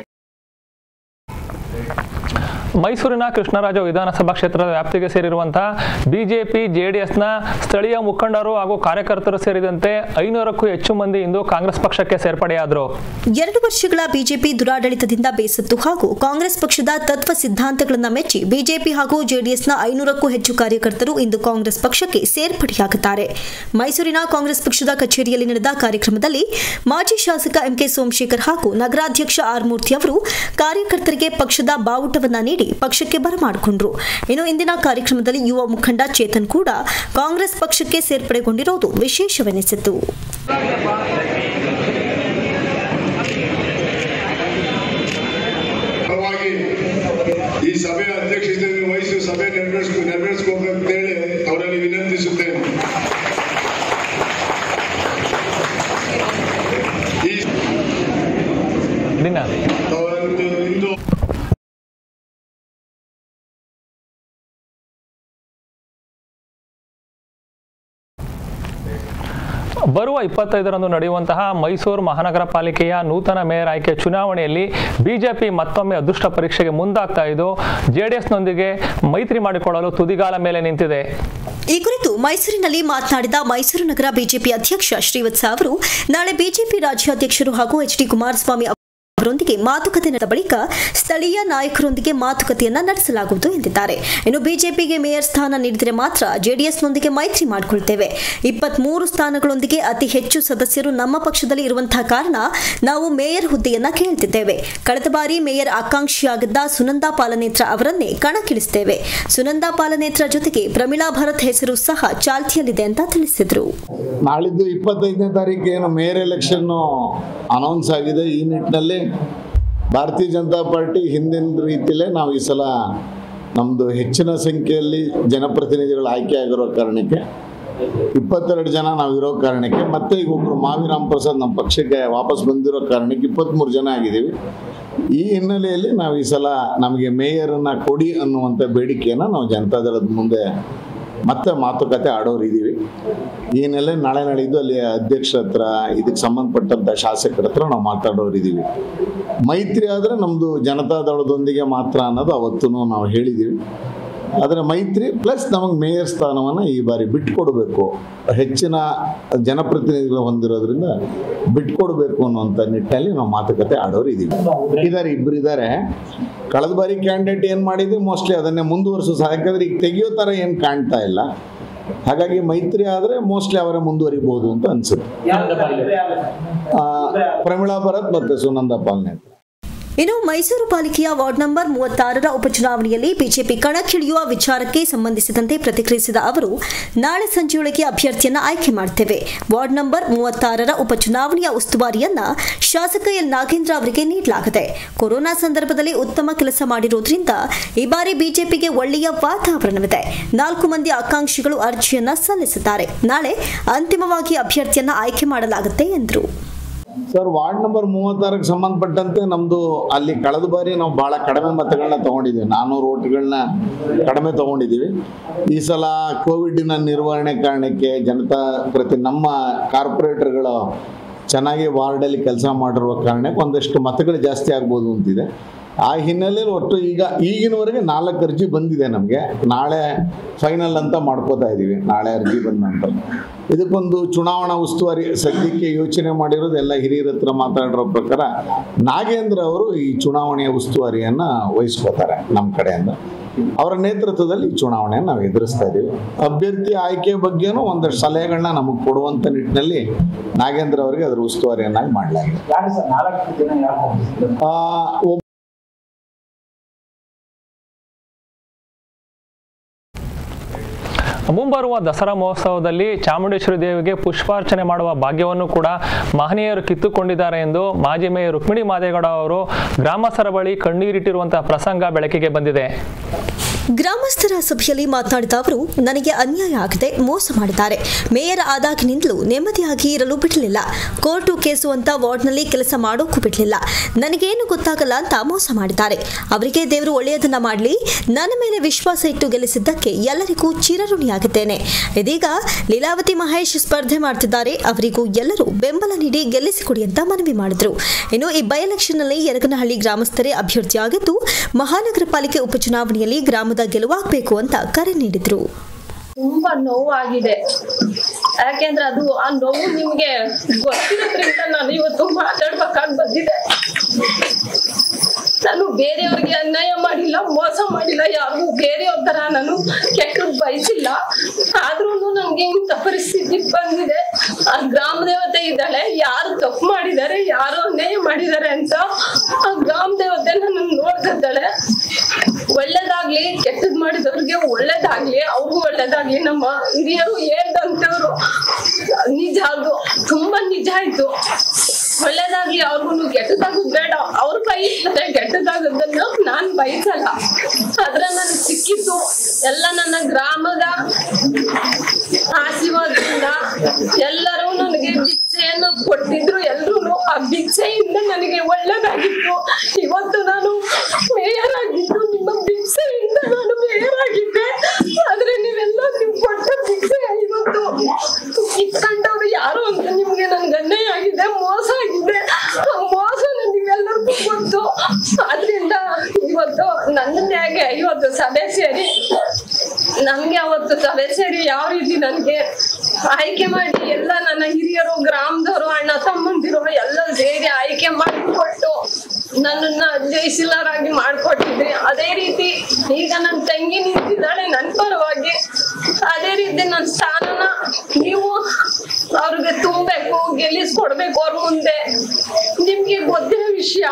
ಮೈಸೂರಿನ ಕೃಷ್ಣರಾಜ ವಿಧಾನಸಭಾ ಕ್ಷೇತ್ರದ ವ್ಯಾಪ್ತಿಗೆ ಸೇರಿರುವಂತಹ ಬಿಜೆಪಿ ಜೆಡಿಎಸ್ನ ಸ್ಥಳೀಯ ಮುಖಂಡರು ಹಾಗೂ ಕಾರ್ಯಕರ್ತರು ಸೇರಿದಂತೆ ಐನೂರಕ್ಕೂ ಹೆಚ್ಚು ಮಂದಿ ಇಂದು ಕಾಂಗ್ರೆಸ್ ಪಕ್ಷಕ್ಕೆ ಸೇರ್ಪಡೆಯಾದರು ಎರಡು ವರ್ಷಗಳ ಬಿಜೆಪಿ ದುರಾಡಳಿತದಿಂದ ಬೇಸತ್ತು ಹಾಗೂ ಕಾಂಗ್ರೆಸ್ ಪಕ್ಷದ ತತ್ವ ಸಿದ್ಧಾಂತಗಳನ್ನು ಮೆಚ್ಚಿ ಬಿಜೆಪಿ ಹಾಗೂ ಜೆಡಿಎಸ್ನ ಐನೂರಕ್ಕೂ ಹೆಚ್ಚು ಕಾರ್ಯಕರ್ತರು ಇಂದು ಕಾಂಗ್ರೆಸ್ ಪಕ್ಷಕ್ಕೆ ಸೇರ್ಪಡೆಯಾಗುತ್ತಾರೆ ಮೈಸೂರಿನ ಕಾಂಗ್ರೆಸ್ ಪಕ್ಷದ ಕಚೇರಿಯಲ್ಲಿ ನಡೆದ ಕಾರ್ಯಕ್ರಮದಲ್ಲಿ ಮಾಜಿ ಶಾಸಕ ಎಂಕೆ ಸೋಮಶೇಖರ್ ಹಾಗೂ ನಗರಾಧ್ಯಕ್ಷ ಆರ್ ಮೂರ್ತಿ ಅವರು ಕಾರ್ಯಕರ್ತರಿಗೆ ಪಕ್ಷದ ಬಾವುಟವನ್ನ ನೀಡಿ ಪಕ್ಷಕ್ಕೆ ಬರಮಾಡಿಕೊಂಡ್ರು ಇನ್ನು ಇಂದಿನ ಕಾರ್ಯಕ್ರಮದಲ್ಲಿ ಯುವ ಮುಖಂಡ ಚೇತನ್ ಕೂಡ ಕಾಂಗ್ರೆಸ್ ಪಕ್ಷಕ್ಕೆ ಸೇರ್ಪಡೆಗೊಂಡಿರುವುದು ವಿಶೇಷವೆನಿಸಿತು ಪರವಾಗಿ ಈ ಸಭೆಯ ಅಧ್ಯಕ್ಷತೆಯನ್ನು ವಹಿಸಿ ಸಭೆ ನೆರವೇರಿಸ್ಕೊ ನೆರವೇರಿಸ್ಕೋಬೇಕಂತ ಹೇಳಿ ಅವರಲ್ಲಿ ವಿನಂತಿಸುತ್ತೇನೆ ಈ ದಿನ ಒಂದು ಇಂದು ಬರುವ ಇಪ್ಪತ್ತೈದರಂದು ನಡೆಯುವಂತಹ ಮೈಸೂರು ಮಹಾನಗರ ಪಾಲಿಕೆಯ ನೂತನ ಮೇಯರ್ ಆಯ್ಕೆ ಚುನಾವಣೆಯಲ್ಲಿ ಬಿಜೆಪಿ ಮತ್ತೊಮ್ಮೆ ಅದೃಷ್ಟ ಪರೀಕ್ಷೆಗೆ ಮುಂದಾಗ್ತಾ ಇದ್ದು ಜೆಡಿಎಸ್ನೊಂದಿಗೆ ಮೈತ್ರಿ ಮಾಡಿಕೊಳ್ಳಲು ತುದಿಗಾಲ ಮೇಲೆ ನಿಂತಿದೆ ಈ ಕುರಿತು ಮೈಸೂರಿನಲ್ಲಿ ಮಾತನಾಡಿದ ಮೈಸೂರು ನಗರ ಬಿಜೆಪಿ ಅಧ್ಯಕ್ಷ ಶ್ರೀವತ್ಸ ಅವರು ನಾಳೆ ಬಿಜೆಪಿ ರಾಜ್ಯಾಧ್ಯಕ್ಷರು ಹಾಗೂ ಎಚ್ ಡಿ ಕುಮಾರಸ್ವಾಮಿ ಅವರೊಂದಿಗೆ ಮಾತುಕತೆ ನಡೆದ ಬಳಿಕ ಸ್ಥಳೀಯ ನಾಯಕರೊಂದಿಗೆ ಮಾತುಕತೆಯನ್ನ ನಡೆಸಲಾಗುವುದು ಎಂದಿದ್ದಾರೆ ಇನ್ನು ಬಿಜೆಪಿಗೆ ಮೇಯರ್ ಸ್ಥಾನ ನೀಡಿದರೆ ಮಾತ್ರ ಜೆಡಿಎಸ್ನೊಂದಿಗೆ ಮೈತ್ರಿ ಮಾಡಿಕೊಳ್ತೇವೆ ಇಪ್ಪತ್ಮೂರು ಸ್ಥಾನಗಳೊಂದಿಗೆ ಅತಿ ಹೆಚ್ಚು ಸದಸ್ಯರು ನಮ್ಮ ಪಕ್ಷದಲ್ಲಿ ಇರುವಂತಹ ಕಾರಣ ನಾವು ಮೇಯರ್ ಹುದ್ದೆಯನ್ನ ಕೇಳ್ತಿದ್ದೇವೆ ಕಳೆದ ಬಾರಿ ಮೇಯರ್ ಆಕಾಂಕ್ಷಿಯಾಗಿದ್ದ ಸುನಂದಾ ಪಾಲನೇತ್ರ ಅವರನ್ನೇ ಕಣಕ್ಕಿಳಿಸ್ತೇವೆ ಸುನಂದಾ ಪಾಲನೇತ್ರ ಜೊತೆಗೆ ಪ್ರಮೀಳಾ ಭರತ್ ಹೆಸರು ಸಹ ಚಾಲ್ತಿಯಲ್ಲಿದೆ ಅಂತ ತಿಳಿಸಿದರು ನಾಳಿದ್ದು ಇಪ್ಪತ್ತೈದನೇ ತಾರೀಕು ಏನು ಮೇಯರ್ ಎಲೆಕ್ಷನ್ ಅನೌನ್ಸ್ ಆಗಿದೆ ಈ ನಿಟ್ಟಿನಲ್ಲಿ ಭಾರತೀಯ ಜನತಾ ಪಾರ್ಟಿ ಹಿಂದಿನ ರೀತಿಯಲ್ಲೇ ನಾವು ಈ ಸಲ ನಮ್ಮದು ಹೆಚ್ಚಿನ ಸಂಖ್ಯೆಯಲ್ಲಿ ಜನಪ್ರತಿನಿಧಿಗಳು ಆಯ್ಕೆ ಆಗಿರೋ ಕಾರಣಕ್ಕೆ ಇಪ್ಪತ್ತೆರಡು ಜನ ನಾವು ಇರೋ ಕಾರಣಕ್ಕೆ ಮತ್ತೆ ಈಗ ಒಬ್ಬರು ಮಾವಿ ರಾಮ್ ಪ್ರಸಾದ್ ನಮ್ಮ ಪಕ್ಷಕ್ಕೆ ವಾಪಸ್ ಬಂದಿರೋ ಕಾರಣಕ್ಕೆ ಇಪ್ಪತ್ತ್ಮೂರು ಜನ ಆಗಿದ್ದೀವಿ ಈ ಹಿನ್ನೆಲೆಯಲ್ಲಿ ನಾವು ಈ ಸಲ ನಮಗೆ ಮೇಯರನ್ನು ಕೊಡಿ ಅನ್ನುವಂಥ ಬೇಡಿಕೆಯನ್ನು ನಾವು ಜನತಾದಳದ ಮುಂದೆ ಮತ್ತೆ ಮಾತುಕತೆ ಆಡೋರಿದ್ದೀವಿ ಈ ನೆಲೆ ನಾಳೆ ನಾಳಿದ್ದು ಅಲ್ಲಿ ಅಧ್ಯಕ್ಷರ ಹತ್ರ ಇದಕ್ಕೆ ಸಂಬಂಧಪಟ್ಟಂಥ ಶಾಸಕರ ಹತ್ರ ನಾವು ಮಾತಾಡೋರಿದ್ದೀವಿ ಮೈತ್ರಿ ಆದರೆ ನಮ್ಮದು ಜನತಾದಳದೊಂದಿಗೆ ಮಾತ್ರ ಅನ್ನೋದು ಅವತ್ತೂ ನಾವು ಹೇಳಿದ್ದೀವಿ ಆದರೆ ಮೈತ್ರಿ ಪ್ಲಸ್ ನಮಗೆ ಮೇಯರ್ ಸ್ಥಾನವನ್ನು ಈ ಬಾರಿ ಬಿಟ್ಕೊಡ್ಬೇಕು ಹೆಚ್ಚಿನ ಜನಪ್ರತಿನಿಧಿಗಳು ಹೊಂದಿರೋದ್ರಿಂದ ಬಿಟ್ಕೊಡ್ಬೇಕು ಅನ್ನುವಂಥ ನಿಟ್ಟಿನಲ್ಲಿ ನಾವು ಮಾತುಕತೆ ಆಡೋರು ಇದ್ದೀವಿ ಇದ್ದಾರೆ ಇಬ್ಬರು ಇದ್ದಾರೆ ಕಳೆದ ಬಾರಿ ಕ್ಯಾಂಡಿಡೇಟ್ ಏನು ಮಾಡಿದ್ವಿ ಮೋಸ್ಟ್ಲಿ ಅದನ್ನೇ ಮುಂದುವರಿಸೋ ಸಹ ಯಾಕಂದ್ರೆ ಈಗ ತೆಗಿಯೋ ಥರ ಏನು ಕಾಣ್ತಾ ಇಲ್ಲ ಹಾಗಾಗಿ ಮೈತ್ರಿ ಆದರೆ ಮೋಸ್ಟ್ಲಿ ಅವರೇ ಮುಂದುವರಿಬೋದು ಅಂತ ಅನ್ಸುತ್ತೆ ಆ, ಪ್ರಮೀಳಾ ಭರತ್ ಮತ್ತು ಸುನಂದ ಪಾಲನೆ ಇನ್ನು ಮೈಸೂರು ಪಾಲಿಕೆಯ ವಾರ್ಡ್ ನಂಬರ್ ಮೂವತ್ತಾರರ ಉಪಚುನಾವಣೆಯಲ್ಲಿ ಬಿಜೆಪಿ ಕಣಕ್ಕಿಳಿಯುವ ವಿಚಾರಕ್ಕೆ ಸಂಬಂಧಿಸಿದಂತೆ ಪ್ರತಿಕ್ರಿಯಿಸಿದ ಅವರು ನಾಳೆ ಸಂಜೆಯೊಳಗೆ ಅಭ್ಯರ್ಥಿಯನ್ನ ಆಯ್ಕೆ ಮಾಡ್ತೇವೆ ವಾರ್ಡ್ ನಂಬರ್ ಮೂವತ್ತಾರರ ಉಪಚುನಾವಣೆಯ ಉಸ್ತುವಾರಿಯನ್ನ ಶಾಸಕ ಎಲ್ ನಾಗೇಂದ್ರ ಅವರಿಗೆ ನೀಡಲಾಗಿದೆ ಕೊರೋನಾ ಸಂದರ್ಭದಲ್ಲಿ ಉತ್ತಮ ಕೆಲಸ ಮಾಡಿರುವುದರಿಂದ ಈ ಬಾರಿ ಬಿಜೆಪಿಗೆ ಒಳ್ಳೆಯ ವಾತಾವರಣವಿದೆ ನಾಲ್ಕು ಮಂದಿ ಆಕಾಂಕ್ಷಿಗಳು ಅರ್ಜಿಯನ್ನ ಸಲ್ಲಿಸಿದ್ದಾರೆ ನಾಳೆ ಅಂತಿಮವಾಗಿ ಅಭ್ಯರ್ಥಿಯನ್ನ ಆಯ್ಕೆ ಮಾಡಲಾಗುತ್ತೆ ಎಂದರು ಸರ್ ವಾರ್ಡ್ ನಂಬರ್ ಮೂವತ್ತಾರಕ್ಕೆ ಸಂಬಂಧಪಟ್ಟಂತೆ ನಮ್ಮದು ಅಲ್ಲಿ ಕಳೆದ ಬಾರಿ ನಾವು ಭಾಳ ಕಡಿಮೆ ಮತಗಳನ್ನ ತೊಗೊಂಡಿದ್ದೀವಿ ನಾನ್ನೂರು ಓಟ್ಗಳನ್ನ ಕಡಿಮೆ ತೊಗೊಂಡಿದ್ದೀವಿ ಈ ಸಲ ಕೋವಿಡ್ನ ನಿರ್ವಹಣೆ ಕಾರಣಕ್ಕೆ ಜನತಾ ಪ್ರತಿ ನಮ್ಮ ಕಾರ್ಪೊರೇಟರ್ಗಳು ಚೆನ್ನಾಗಿ ವಾರ್ಡಲ್ಲಿ ಕೆಲಸ ಮಾಡಿರುವ ಕಾರಣಕ್ಕೆ ಒಂದಷ್ಟು ಮತಗಳು ಜಾಸ್ತಿ ಆಗ್ಬೋದು ಅಂತಿದೆ ಆ ಹಿನ್ನೆಲೆಯಲ್ಲಿ ಒಟ್ಟು ಈಗ ಈಗಿನವರೆಗೆ ನಾಲ್ಕು ಅರ್ಜಿ ಬಂದಿದೆ ನಮಗೆ ನಾಳೆ ಫೈನಲ್ ಅಂತ ಮಾಡ್ಕೋತಾ ಇದ್ದೀವಿ ನಾಳೆ ಅರ್ಜಿ ಬಂದ ನಂತರ ಇದಕ್ಕೊಂದು ಚುನಾವಣಾ ಉಸ್ತುವಾರಿ ಸದ್ಯಕ್ಕೆ ಯೋಚನೆ ಮಾಡಿರೋದು ಎಲ್ಲ ಹಿರಿಯರ ಹತ್ರ ಮಾತಾಡಿರೋ ಪ್ರಕಾರ ನಾಗೇಂದ್ರ ಅವರು ಈ ಚುನಾವಣೆಯ ಉಸ್ತುವಾರಿಯನ್ನು ವಹಿಸ್ಕೋತಾರೆ ನಮ್ಮ ಕಡೆಯಿಂದ ಅವರ ನೇತೃತ್ವದಲ್ಲಿ ಈ ಚುನಾವಣೆಯನ್ನು ನಾವು ಎದುರಿಸ್ತಾ ಇದ್ದೀವಿ ಅಭ್ಯರ್ಥಿ ಆಯ್ಕೆ ಬಗ್ಗೆನೂ ಒಂದಷ್ಟು ಸಲಹೆಗಳನ್ನ ನಮಗೆ ಕೊಡುವಂಥ ನಿಟ್ಟಿನಲ್ಲಿ ನಾಗೇಂದ್ರ ಅವರಿಗೆ ಅದರ ಉಸ್ತುವಾರಿಯನ್ನಾಗಿ ಮಾಡಲಾಗಿದೆ ಆ, ಒಬ್ಬ ಮುಂಬರುವ ದಸರಾ ಮಹೋತ್ಸವದಲ್ಲಿ ಚಾಮುಂಡೇಶ್ವರಿ ದೇವಿಗೆ ಪುಷ್ಪಾರ್ಚನೆ ಮಾಡುವ ಭಾಗ್ಯವನ್ನು ಕೂಡ ಮಹನೀಯರು ಕಿತ್ತುಕೊಂಡಿದ್ದಾರೆ ಎಂದು ಮಾಜಿ ಮೇಯರ್ ರುಕ್ಮಿಣಿ ಮಾದೇಗೌಡ ಅವರು ಗ್ರಾಮಸ್ಥರ ಬಳಿ ಕಣ್ಣೀರಿಟ್ಟಿರುವಂತಹ ಪ್ರಸಂಗ ಬೆಳಕಿಗೆ ಬಂದಿದೆ ಗ್ರಾಮಸ್ಥರ ಸಭೆಯಲ್ಲಿ ಮಾತನಾಡಿದ ಅವರು ನನಗೆ ಅನ್ಯಾಯ ಆಗಿದೆ ಮೋಸ ಮಾಡಿದ್ದಾರೆ ಮೇಯರ್ ಆದಾಗಿನಿಂದಲೂ ನೆಮ್ಮದಿಯಾಗಿ ಇರಲು ಬಿಡಲಿಲ್ಲ ಕೋರ್ಟು ಕೇಸು ಅಂತ ವಾರ್ಡ್ನಲ್ಲಿ ಕೆಲಸ ಮಾಡೋಕ್ಕೂ ಬಿಡಲಿಲ್ಲ ನನಗೇನು ಗೊತ್ತಾಗಲ್ಲ ಅಂತ ಮೋಸ ಮಾಡಿದ್ದಾರೆ ಅವರಿಗೆ ದೇವರು ಒಳ್ಳೆಯದನ್ನ ಮಾಡಲಿ ನನ್ನ ಮೇಲೆ ವಿಶ್ವಾಸ ಇಟ್ಟು ಗೆಲ್ಲಿಸಿದ್ದಕ್ಕೆ ಎಲ್ಲರಿಗೂ ಚಿರಋಣಿಯಾಗಿದ್ದೇನೆ ಇದೀಗ ಲೀಲಾವತಿ ಮಹೇಶ್ ಸ್ಪರ್ಧೆ ಮಾಡ್ತಿದ್ದಾರೆ ಅವರಿಗೂ ಎಲ್ಲರೂ ಬೆಂಬಲ ನೀಡಿ ಗೆಲ್ಲಿಸಿಕೊಡಿ ಅಂತ ಮನವಿ ಮಾಡಿದ್ರು ಇನ್ನು ಈ ಬೈ ಎಲೆಕ್ಷನ್ನಲ್ಲಿ ಯರಗನಹಳ್ಳಿ ಗ್ರಾಮಸ್ಥರೇ ಅಭ್ಯರ್ಥಿಯಾಗಿದ್ದು ಮಹಾನಗರ ಪಾಲಿಕೆ ಉಪಚುನಾವಣೆಯಲ್ಲಿ ಗ್ರಾಮದ ಗೆಲುವಾಗಬೇಕು ಅಂತ ಕರೆ ನೀಡಿದ್ರು ತುಂಬಾ ನೋವಾಗಿದೆ ಯಾಕೆಂದ್ರೆ ಅದು ಆ ನೋವು ನಿಮ್ಗೆ ಗೊತ್ತಿರೋದ್ರಿಂದ ನಾನು ಇವತ್ತು ಮಾತಾಡ್ಬೇಕಾಗಿ ಬಂದಿದೆ ನಾನು ಬೇರೆಯವ್ರಿಗೆ ಅನ್ಯಾಯ ಮಾಡಿಲ್ಲ ಮೋಸ ಮಾಡಿಲ್ಲ ಯಾರಿಗೂ ಬೇರೆಯವ್ರ ತರ ನಾನು ಕೆಟ್ಟದ್ ಬಯಸಿಲ್ಲ ಆದ್ರೂ ನನ್ಗೆ ಇಂಥ ಪರಿಸ್ಥಿತಿ ಬಂದಿದೆ ಆ ಗ್ರಾಮ ದೇವತೆ ಇದ್ದಾಳೆ ಯಾರು ತಪ್ಪು ಮಾಡಿದ್ದಾರೆ ಯಾರು ಅನ್ಯಾಯ ಮಾಡಿದ್ದಾರೆ ಅಂತ ಆ ಗ್ರಾಮ ದೇವತೆ ನನ್ನ ನೋಡ್ತಿದ್ದಾಳೆ ಒಳ್ಳೇದಾಗ್ಲಿ ಕೆಟ್ಟದ್ ಮಾಡಿದವ್ರಿಗೆ ಒಳ್ಳೇದಾಗ್ಲಿ ಅವ್ರಿಗೂ ಒಳ್ಳೇದಾಗ್ಲಿ ನಮ್ಮ ಹಿರಿಯರು ಹೇಳ್ದಂತವ್ರು ನಿಜ ಅದು ತುಂಬಾ ನಿಜ ಆಯ್ತು ಒಳ್ಳೇದಾಗ್ಲಿ ಅವ್ರಿಗೂ ಕೆಟ್ಟದಾಗೋದ್ ಬೇಡ ಅವ್ರು ಬಯಸ್ತಾರೆ ಕೆಟ್ಟದಾಗೋದನ್ನ ನಾನ್ ಬಯಸಲ್ಲ ಆದ್ರೆ ನನ್ ಸಿಕ್ಕಿದ್ದು ಎಲ್ಲ ನನ್ನ ಗ್ರಾಮದ ಆಶೀರ್ವಾದದಿಂದ ಎಲ್ಲರೂ ನನಗೆ ಭಿಕ್ಷೆಯನ್ನು ಕೊಟ್ಟಿದ್ರು ಎಲ್ರು ಆ ಭಿಕ್ಷೆಯಿಂದ ನನಗೆ ಒಳ್ಳೇದಾಗಿತ್ತು ಇವತ್ತು ನಾನು ಮೇಯರ್ ಆಗಿದ್ದು ನಿಮ್ಮ ಭಿಕ್ಷೆಯಿಂದ ನಾನು ಮೇಯರ್ ಆಗಿದ್ದೆ ಆದ್ರೆ ನೀವೆಲ್ಲ ನೀವು ಕೊಟ್ಟ ಭಿಕ್ಷೆ ಇವತ್ತು ಇಟ್ಕೊಂಡವ್ರು ಯಾರು ಅಂತ ನಿಮ್ಗೆ ನನ್ಗೆ ಅನ್ಯಾಯ ಆಗಿದೆ ಮೋಸ ಆಗಿದೆ ಆ ಮೋಸ ನೀವೆಲ್ಲರಿಗೂ ಗೊತ್ತು ಆದ್ರಿಂದ ಇವತ್ತು ನನ್ನನ್ಯಾಗೆ ಇವತ್ತು ಸಭೆ ಸೇರಿ ನಮ್ಗೆ ಅವತ್ತು ಸಭೆ ಸೇರಿ ಯಾವ ರೀತಿ ನನ್ಗೆ ಆಯ್ಕೆ ಮಾಡಿ ಎಲ್ಲ ನನ್ನ ಹಿರಿಯರು ಗ್ರಾಮದವರು ಅಣ್ಣ ತಮ್ಮಂದಿರು ಎಲ್ಲ ಸೇರಿ ಆಯ್ಕೆ ಮಾಡಿ ಕೊಟ್ಟು ನನ್ನನ್ನ ಜಯಿಸಿಲಾರಾಗಿ ಮಾಡ್ಕೊಟ್ಟಿದ್ರಿ ಅದೇ ರೀತಿ ಈಗ ನನ್ನ ತಂಗಿ ನಿಂತಿದ್ದಾಳೆ ನನ್ನ ಪರವಾಗಿ ಅದೇ ರೀತಿ ನನ್ನ ಸ್ಥಾನನ ನೀವು ಅವ್ರಿಗೆ ತುಂಬಬೇಕು ಗೆಲ್ಲಿಸ್ಕೊಡ್ಬೇಕು ಅವ್ರ ಮುಂದೆ ನಿಮ್ಗೆ ಗೊತ್ತಿರೋ ವಿಷಯ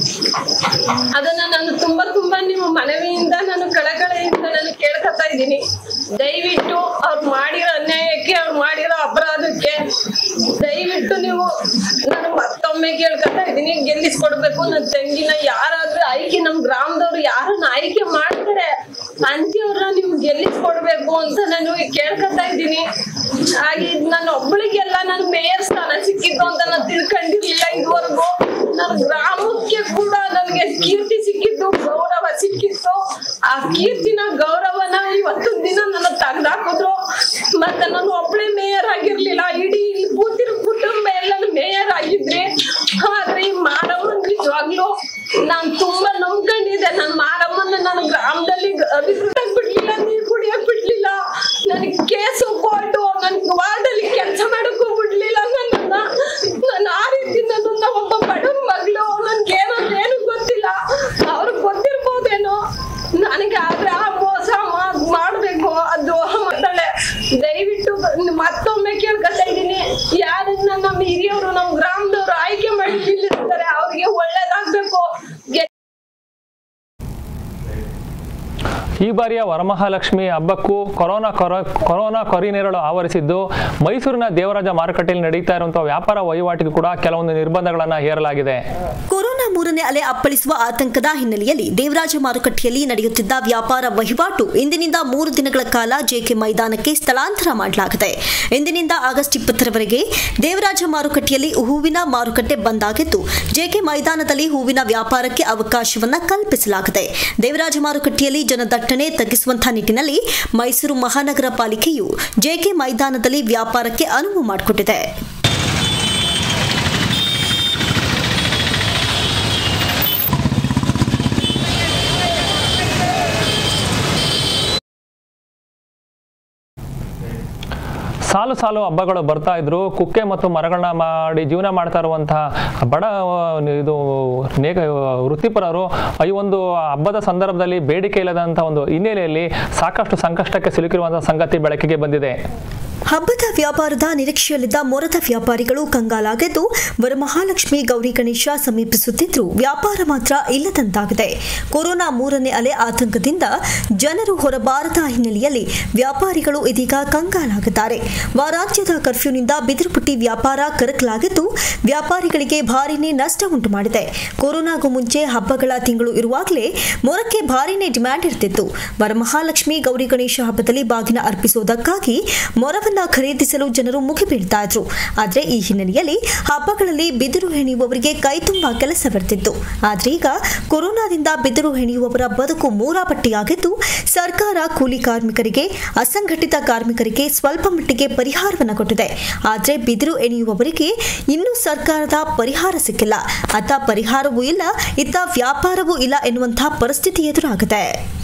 ಅದನ್ನ ನಾನು ತುಂಬಾ ತುಂಬಾ ನಿಮ್ಮ ಮನವಿಯಿಂದ ನಾನು ಕಳಕಳೆಯಿಂದ ನಾನು ಕೇಳ್ಕೊತಾ ಇದ್ದೀನಿ ದಯವಿಟ್ಟು ಅವ್ರು ಮಾಡಿರೋ ಅನ್ಯಾಯಕ್ಕೆ ಅವ್ರು ಮಾಡಿರೋ ಅಪರಾಧಕ್ಕೆ ದಯವಿಟ್ಟು ನೀವು ನಾನು ಮತ್ತೊಮ್ಮೆ ಕೇಳ್ಕೊತಾ ಇದ್ದೀನಿ ಗೆಲ್ಲಿಸ್ಕೊಡ್ಬೇಕು ನನ್ನ ತಂಗಿನ ಯಾರಾದ್ರೂ ಆಯ್ಕೆ ನಮ್ ಗ್ರಾಮದವ್ರು ಯಾರನ್ನ ಆಯ್ಕೆ ಮಾಡ್ತಾರೆ ಅಂತಿಯವ್ರನ್ನ ನೀವು ಗೆಲ್ಲಿಸ್ಕೊಡ್ಬೇಕು ಅಂತ ನಾನು ಕೇಳ್ಕೊತಾ ಇದ್ದೀನಿ ಹಾಗೆ ಇದ್ ನನ್ನ ಒಬ್ಬಳಿಗೆಲ್ಲ ನಾನು ಮೇಯರ್ ಸ್ಥಾನ ಸಿಕ್ಕಿದ್ದು ಅಂತ ನಾನು ತಿಳ್ಕೊಂಡಿರ್ಲಿಲ್ಲ ಇದುವರೆಗೂ ನನ್ನ ಗ್ರಾಮಕ್ಕೆ ಕೂಡ ನನಗೆ ಕೀರ್ತಿ ಸಿಕ್ಕಿದ್ದು ಗೌರವ ಸಿಕ್ಕಿತ್ತು ಆ ಕೀರ್ತಿನ ಗೌರವನ ಇವತ್ತು ದಿನ ನನ್ನ ತೆಗ್ದಾಕಿದ್ರು ಮತ್ತೆ ನಾನು ಒಬ್ಳೆ ಮೇಯರ್ ಆಗಿರ್ಲಿಲ್ಲ ಇಡೀ ಇಲ್ಲಿ ಕೂತಿರೋ ಕುಟುಂಬ ಎಲ್ಲಾನು ಮೇಯರ್ ಆಗಿದ್ರಿ ಆದ್ರೆ ಈ ಮಾರಮ್ಮನ್ ನಿಜವಾಗ್ಲು ನಾನ್ ತುಂಬಾ ನಂಬ್ಕೊಂಡಿದ್ದೆ ನನ್ ಮಾರಮ್ಮನ ನಾನು ಗ್ರಾಮದಲ್ಲಿ ಅಭಿವೃದ್ಧಿ ಬಿಡ್ಲಿ ಮತ್ತೊಮ್ಮೆ ಕೇಳ್ಕೊತಾ ಇದ್ದೀನಿ ಯಾರನ್ನ ನಮ್ಮ ಹಿರಿಯವರು ನಮ್ಮ ಗ್ರಾಮದವರು ಆಯ್ಕೆ ಮಾಡಿ ನಿಲ್ಲಿಸ್ತಾರೆ ಅವ್ರಿಗೆ ಒಳ್ಳೇದಾಗ್ಬೇಕು ಗೆ- ಈ ಬಾರಿಯ ವರಮಹಾಲಕ್ಷ್ಮಿ ಹಬ್ಬಕ್ಕೂ ಕೊರೋನಾ ಕೊರ ಕೊರೋನಾ ಕೊರಿನೆರಳು ಆವರಿಸಿದ್ದು ಮೈಸೂರಿನ ದೇವರಾಜ ಮಾರುಕಟ್ಟೆಯಲ್ಲಿ ನಡೀತಾ ಇರುವಂತಹ ವ್ಯಾಪಾರ ವಹಿವಾಟಿಗೂ ಕೂಡ ಕೆಲವೊಂದು ನಿರ್ಬಂಧಗಳನ್ನು ಹೇರಲಾಗಿದೆ ಕೊರೋನಾ ಮೂರನೇ ಅಲೆ ಅಪ್ಪಳಿಸುವ ಆತಂಕದ ಹಿನ್ನೆಲೆಯಲ್ಲಿ ದೇವರಾಜ ಮಾರುಕಟ್ಟೆಯಲ್ಲಿ ನಡೆಯುತ್ತಿದ್ದ ವ್ಯಾಪಾರ ವಹಿವಾಟು ಇಂದಿನಿಂದ ಮೂರು ದಿನಗಳ ಕಾಲ ಜೆಕೆ ಮೈದಾನಕ್ಕೆ ಸ್ಥಳಾಂತರ ಮಾಡಲಾಗಿದೆ ಇಂದಿನಿಂದ ಆಗಸ್ಟ್ ಇಪ್ಪತ್ತರವರೆಗೆ ದೇವರಾಜ ಮಾರುಕಟ್ಟೆಯಲ್ಲಿ ಹೂವಿನ ಮಾರುಕಟ್ಟೆ ಬಂದ್ ಆಗಿದ್ದು ಜೆಕೆ ಮೈದಾನದಲ್ಲಿ ಹೂವಿನ ವ್ಯಾಪಾರಕ್ಕೆ ಅವಕಾಶವನ್ನ ಕಲ್ಪಿಸಲಾಗಿದೆ ದೇವರಾಜ ಮಾರುಕಟ್ಟೆಯಲ್ಲಿ ಜನದಟ್ಟಣೆ ತಗ್ಗಿಸುವಂತಹ ನಿಟ್ಟಿನಲ್ಲಿ ಮೈಸೂರು ಮಹಾನಗರ ಪಾಲಿಕೆಯು ಜೆಕೆ ಮೈದಾನದಲ್ಲಿ ವ್ಯಾಪಾರಕ್ಕೆ ಅನುವು ಮಾಡಿಕೊಟ್ಟಿದೆ ಸಾಲು ಸಾಲು ಹಬ್ಬಗಳು ಬರ್ತಾ ಇದ್ರು ಕುಕ್ಕೆ ಮತ್ತು ಮರಗಳನ್ನ ಮಾಡಿ ಜೀವನ ಮಾಡ್ತಾ ಇರುವಂತಹ ಬಡ ಆ, ಇದು ನೇಕ ವೃತ್ತಿಪರರು ಈ ಒಂದು ಹಬ್ಬದ ಸಂದರ್ಭದಲ್ಲಿ ಬೇಡಿಕೆ ಇಲ್ಲದಂತಹ ಒಂದು ಹಿನ್ನೆಲೆಯಲ್ಲಿ ಸಾಕಷ್ಟು ಸಂಕಷ್ಟಕ್ಕೆ ಸಿಲುಕಿರುವಂತಹ ಸಂಗತಿ ಬೆಳಕಿಗೆ ಬಂದಿದೆ ಹಬ್ಬದ ವ್ಯಾಪಾರದ ನಿರೀಕ್ಷೆಯಲ್ಲಿದ್ದ ಮೊರದ ವ್ಯಾಪಾರಿಗಳು ಕಂಗಾಲಾಗಿದ್ದು ವರಮಹಾಲಕ್ಷ್ಮಿ ಗೌರಿ ಗಣೇಶ ಸಮೀಪಿಸುತ್ತಿದ್ದರೂ ವ್ಯಾಪಾರ ಮಾತ್ರ ಇಲ್ಲದಂತಾಗಿದೆ ಕೊರೋನಾ ಮೂರನೇ ಅಲೆ ಆತಂಕದಿಂದ ಜನರು ಹೊರಬಾರದ ಹಿನ್ನೆಲೆಯಲ್ಲಿ ವ್ಯಾಪಾರಿಗಳು ಇದೀಗ ಕಂಗಾಲಾಗಿದ್ದಾರೆ ವಾರಾಂತ್ಯದ ಕರ್ಫ್ಯೂನಿಂದ ಬಿದಿರುಪುಟ್ಟಿ ವ್ಯಾಪಾರ ಕರಕಲಾಗಿದ್ದು ವ್ಯಾಪಾರಿಗಳಿಗೆ ಭಾರಿನೇ ನಷ್ಟ ಉಂಟು ಮಾಡಿದೆ ಕೊರೋನಾಗೂ ಮುಂಚೆ ಹಬ್ಬಗಳ ತಿಂಗಳು ಇರುವಾಗಲೇ ಮೊರಕ್ಕೆ ಭಾರಿನೇ ಡಿಮ್ಯಾಂಡ್ ಇರ್ತಿತ್ತು ವರಮಹಾಲಕ್ಷ್ಮಿ ಗೌರಿ ಗಣೇಶ ಹಬ್ಬದಲ್ಲಿ ಬಾಗಿನ ಅರ್ಪಿಸುವುದಕ್ಕಾಗಿ ಮೊರವನ್ನ ಖರೀದಿಸಲು ಜನರು ಮುಗಿಬೀಳ್ತಾ ಇದ್ರು ಆದ್ರೆ ಈ ಹಿನ್ನೆಲೆಯಲ್ಲಿ ಹಬ್ಬಗಳಲ್ಲಿ ಬಿದಿರು ಹೆಣೆಯುವವರಿಗೆ ಕೈ ತುಂಬಾ ಕೆಲಸವಿರ್ತಿತ್ತು ಆದ್ರೆ ಈಗ ಕೊರೋನಾದಿಂದ ಬಿದಿರು ಹೆಣೆಯುವವರ ಬದುಕು ಮೂರಾಪಟ್ಟಿಯಾಗಿದ್ದು ಸರ್ಕಾರ ಕೂಲಿ ಕಾರ್ಮಿಕರಿಗೆ ಅಸಂಘಟಿತ ಕಾರ್ಮಿಕರಿಗೆ ಸ್ವಲ್ಪ ಮಟ್ಟಿಗೆ ಪರಿಹಾರವನ್ನು ಕೊಟ್ಟಿದೆ ಆದ್ರೆ ಬಿದಿರು ಎಣೆಯುವವರಿಗೆ ಇನ್ನೂ ಸರ್ಕಾರದ ಪರಿಹಾರ ಸಿಕ್ಕಿಲ್ಲ ಅತ್ತ ಪರಿಹಾರವೂ ಇಲ್ಲ ಇತ್ತ ವ್ಯಾಪಾರವೂ ಇಲ್ಲ ಎನ್ನುವಂತಹ ಪರಿಸ್ಥಿತಿ ಎದುರಾಗಿದೆ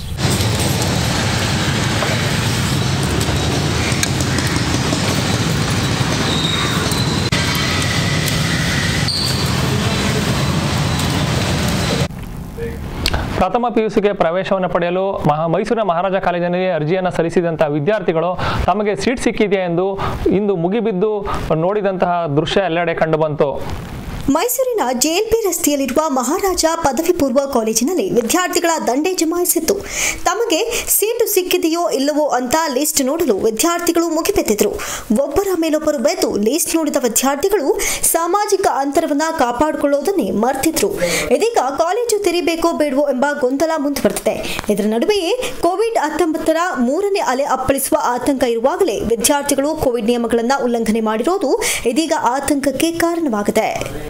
ಪ್ರಥಮ ಪಿಯುಸಿಗೆ ಪ್ರವೇಶವನ್ನು ಪಡೆಯಲು ಮಹಾ ಮೈಸೂರಿನ ಮಹಾರಾಜ ಕಾಲೇಜಿನಲ್ಲಿ ಅರ್ಜಿಯನ್ನು ಸಲ್ಲಿಸಿದಂತಹ ವಿದ್ಯಾರ್ಥಿಗಳು ತಮಗೆ ಸೀಟ್ ಸಿಕ್ಕಿದೆಯಾ ಎಂದು ಇಂದು ಮುಗಿಬಿದ್ದು ನೋಡಿದಂತಹ ದೃಶ್ಯ ಎಲ್ಲೆಡೆ ಕಂಡುಬಂತು ಮೈಸೂರಿನ ಜೆಎಲ್ಪಿ ರಸ್ತೆಯಲ್ಲಿರುವ ಮಹಾರಾಜ ಪದವಿ ಪೂರ್ವ ಕಾಲೇಜಿನಲ್ಲಿ ವಿದ್ಯಾರ್ಥಿಗಳ ದಂಡೆ ಜಮಾಯಿಸಿತ್ತು ತಮಗೆ ಸೀಟು ಸಿಕ್ಕಿದೆಯೋ ಇಲ್ಲವೋ ಅಂತ ಲಿಸ್ಟ್ ನೋಡಲು ವಿದ್ಯಾರ್ಥಿಗಳು ಮುಗಿಬೆತ್ತಿದ್ರು ಒಬ್ಬರ ಮೇಲೊಬ್ಬರು ಬೆದ್ದು ಲಿಸ್ಟ್ ನೋಡಿದ ವಿದ್ಯಾರ್ಥಿಗಳು ಸಾಮಾಜಿಕ ಅಂತರವನ್ನ ಕಾಪಾಡಿಕೊಳ್ಳೋದನ್ನೇ ಮರ್ತಿದ್ರು ಇದೀಗ ಕಾಲೇಜು ತೆರೀಬೇಕೋ ಬೇಡವೋ ಎಂಬ ಗೊಂದಲ ಮುಂದುವರೆದಿದೆ ಇದರ ನಡುವೆಯೇ ಕೋವಿಡ್ ಹತ್ತೊಂಬತ್ತರ ಮೂರನೇ ಅಲೆ ಅಪ್ಪಳಿಸುವ ಆತಂಕ ಇರುವಾಗಲೇ ವಿದ್ಯಾರ್ಥಿಗಳು ಕೋವಿಡ್ ನಿಯಮಗಳನ್ನು ಉಲ್ಲಂಘನೆ ಮಾಡಿರೋದು ಇದೀಗ ಆತಂಕಕ್ಕೆ ಕಾರಣವಾಗಿದೆ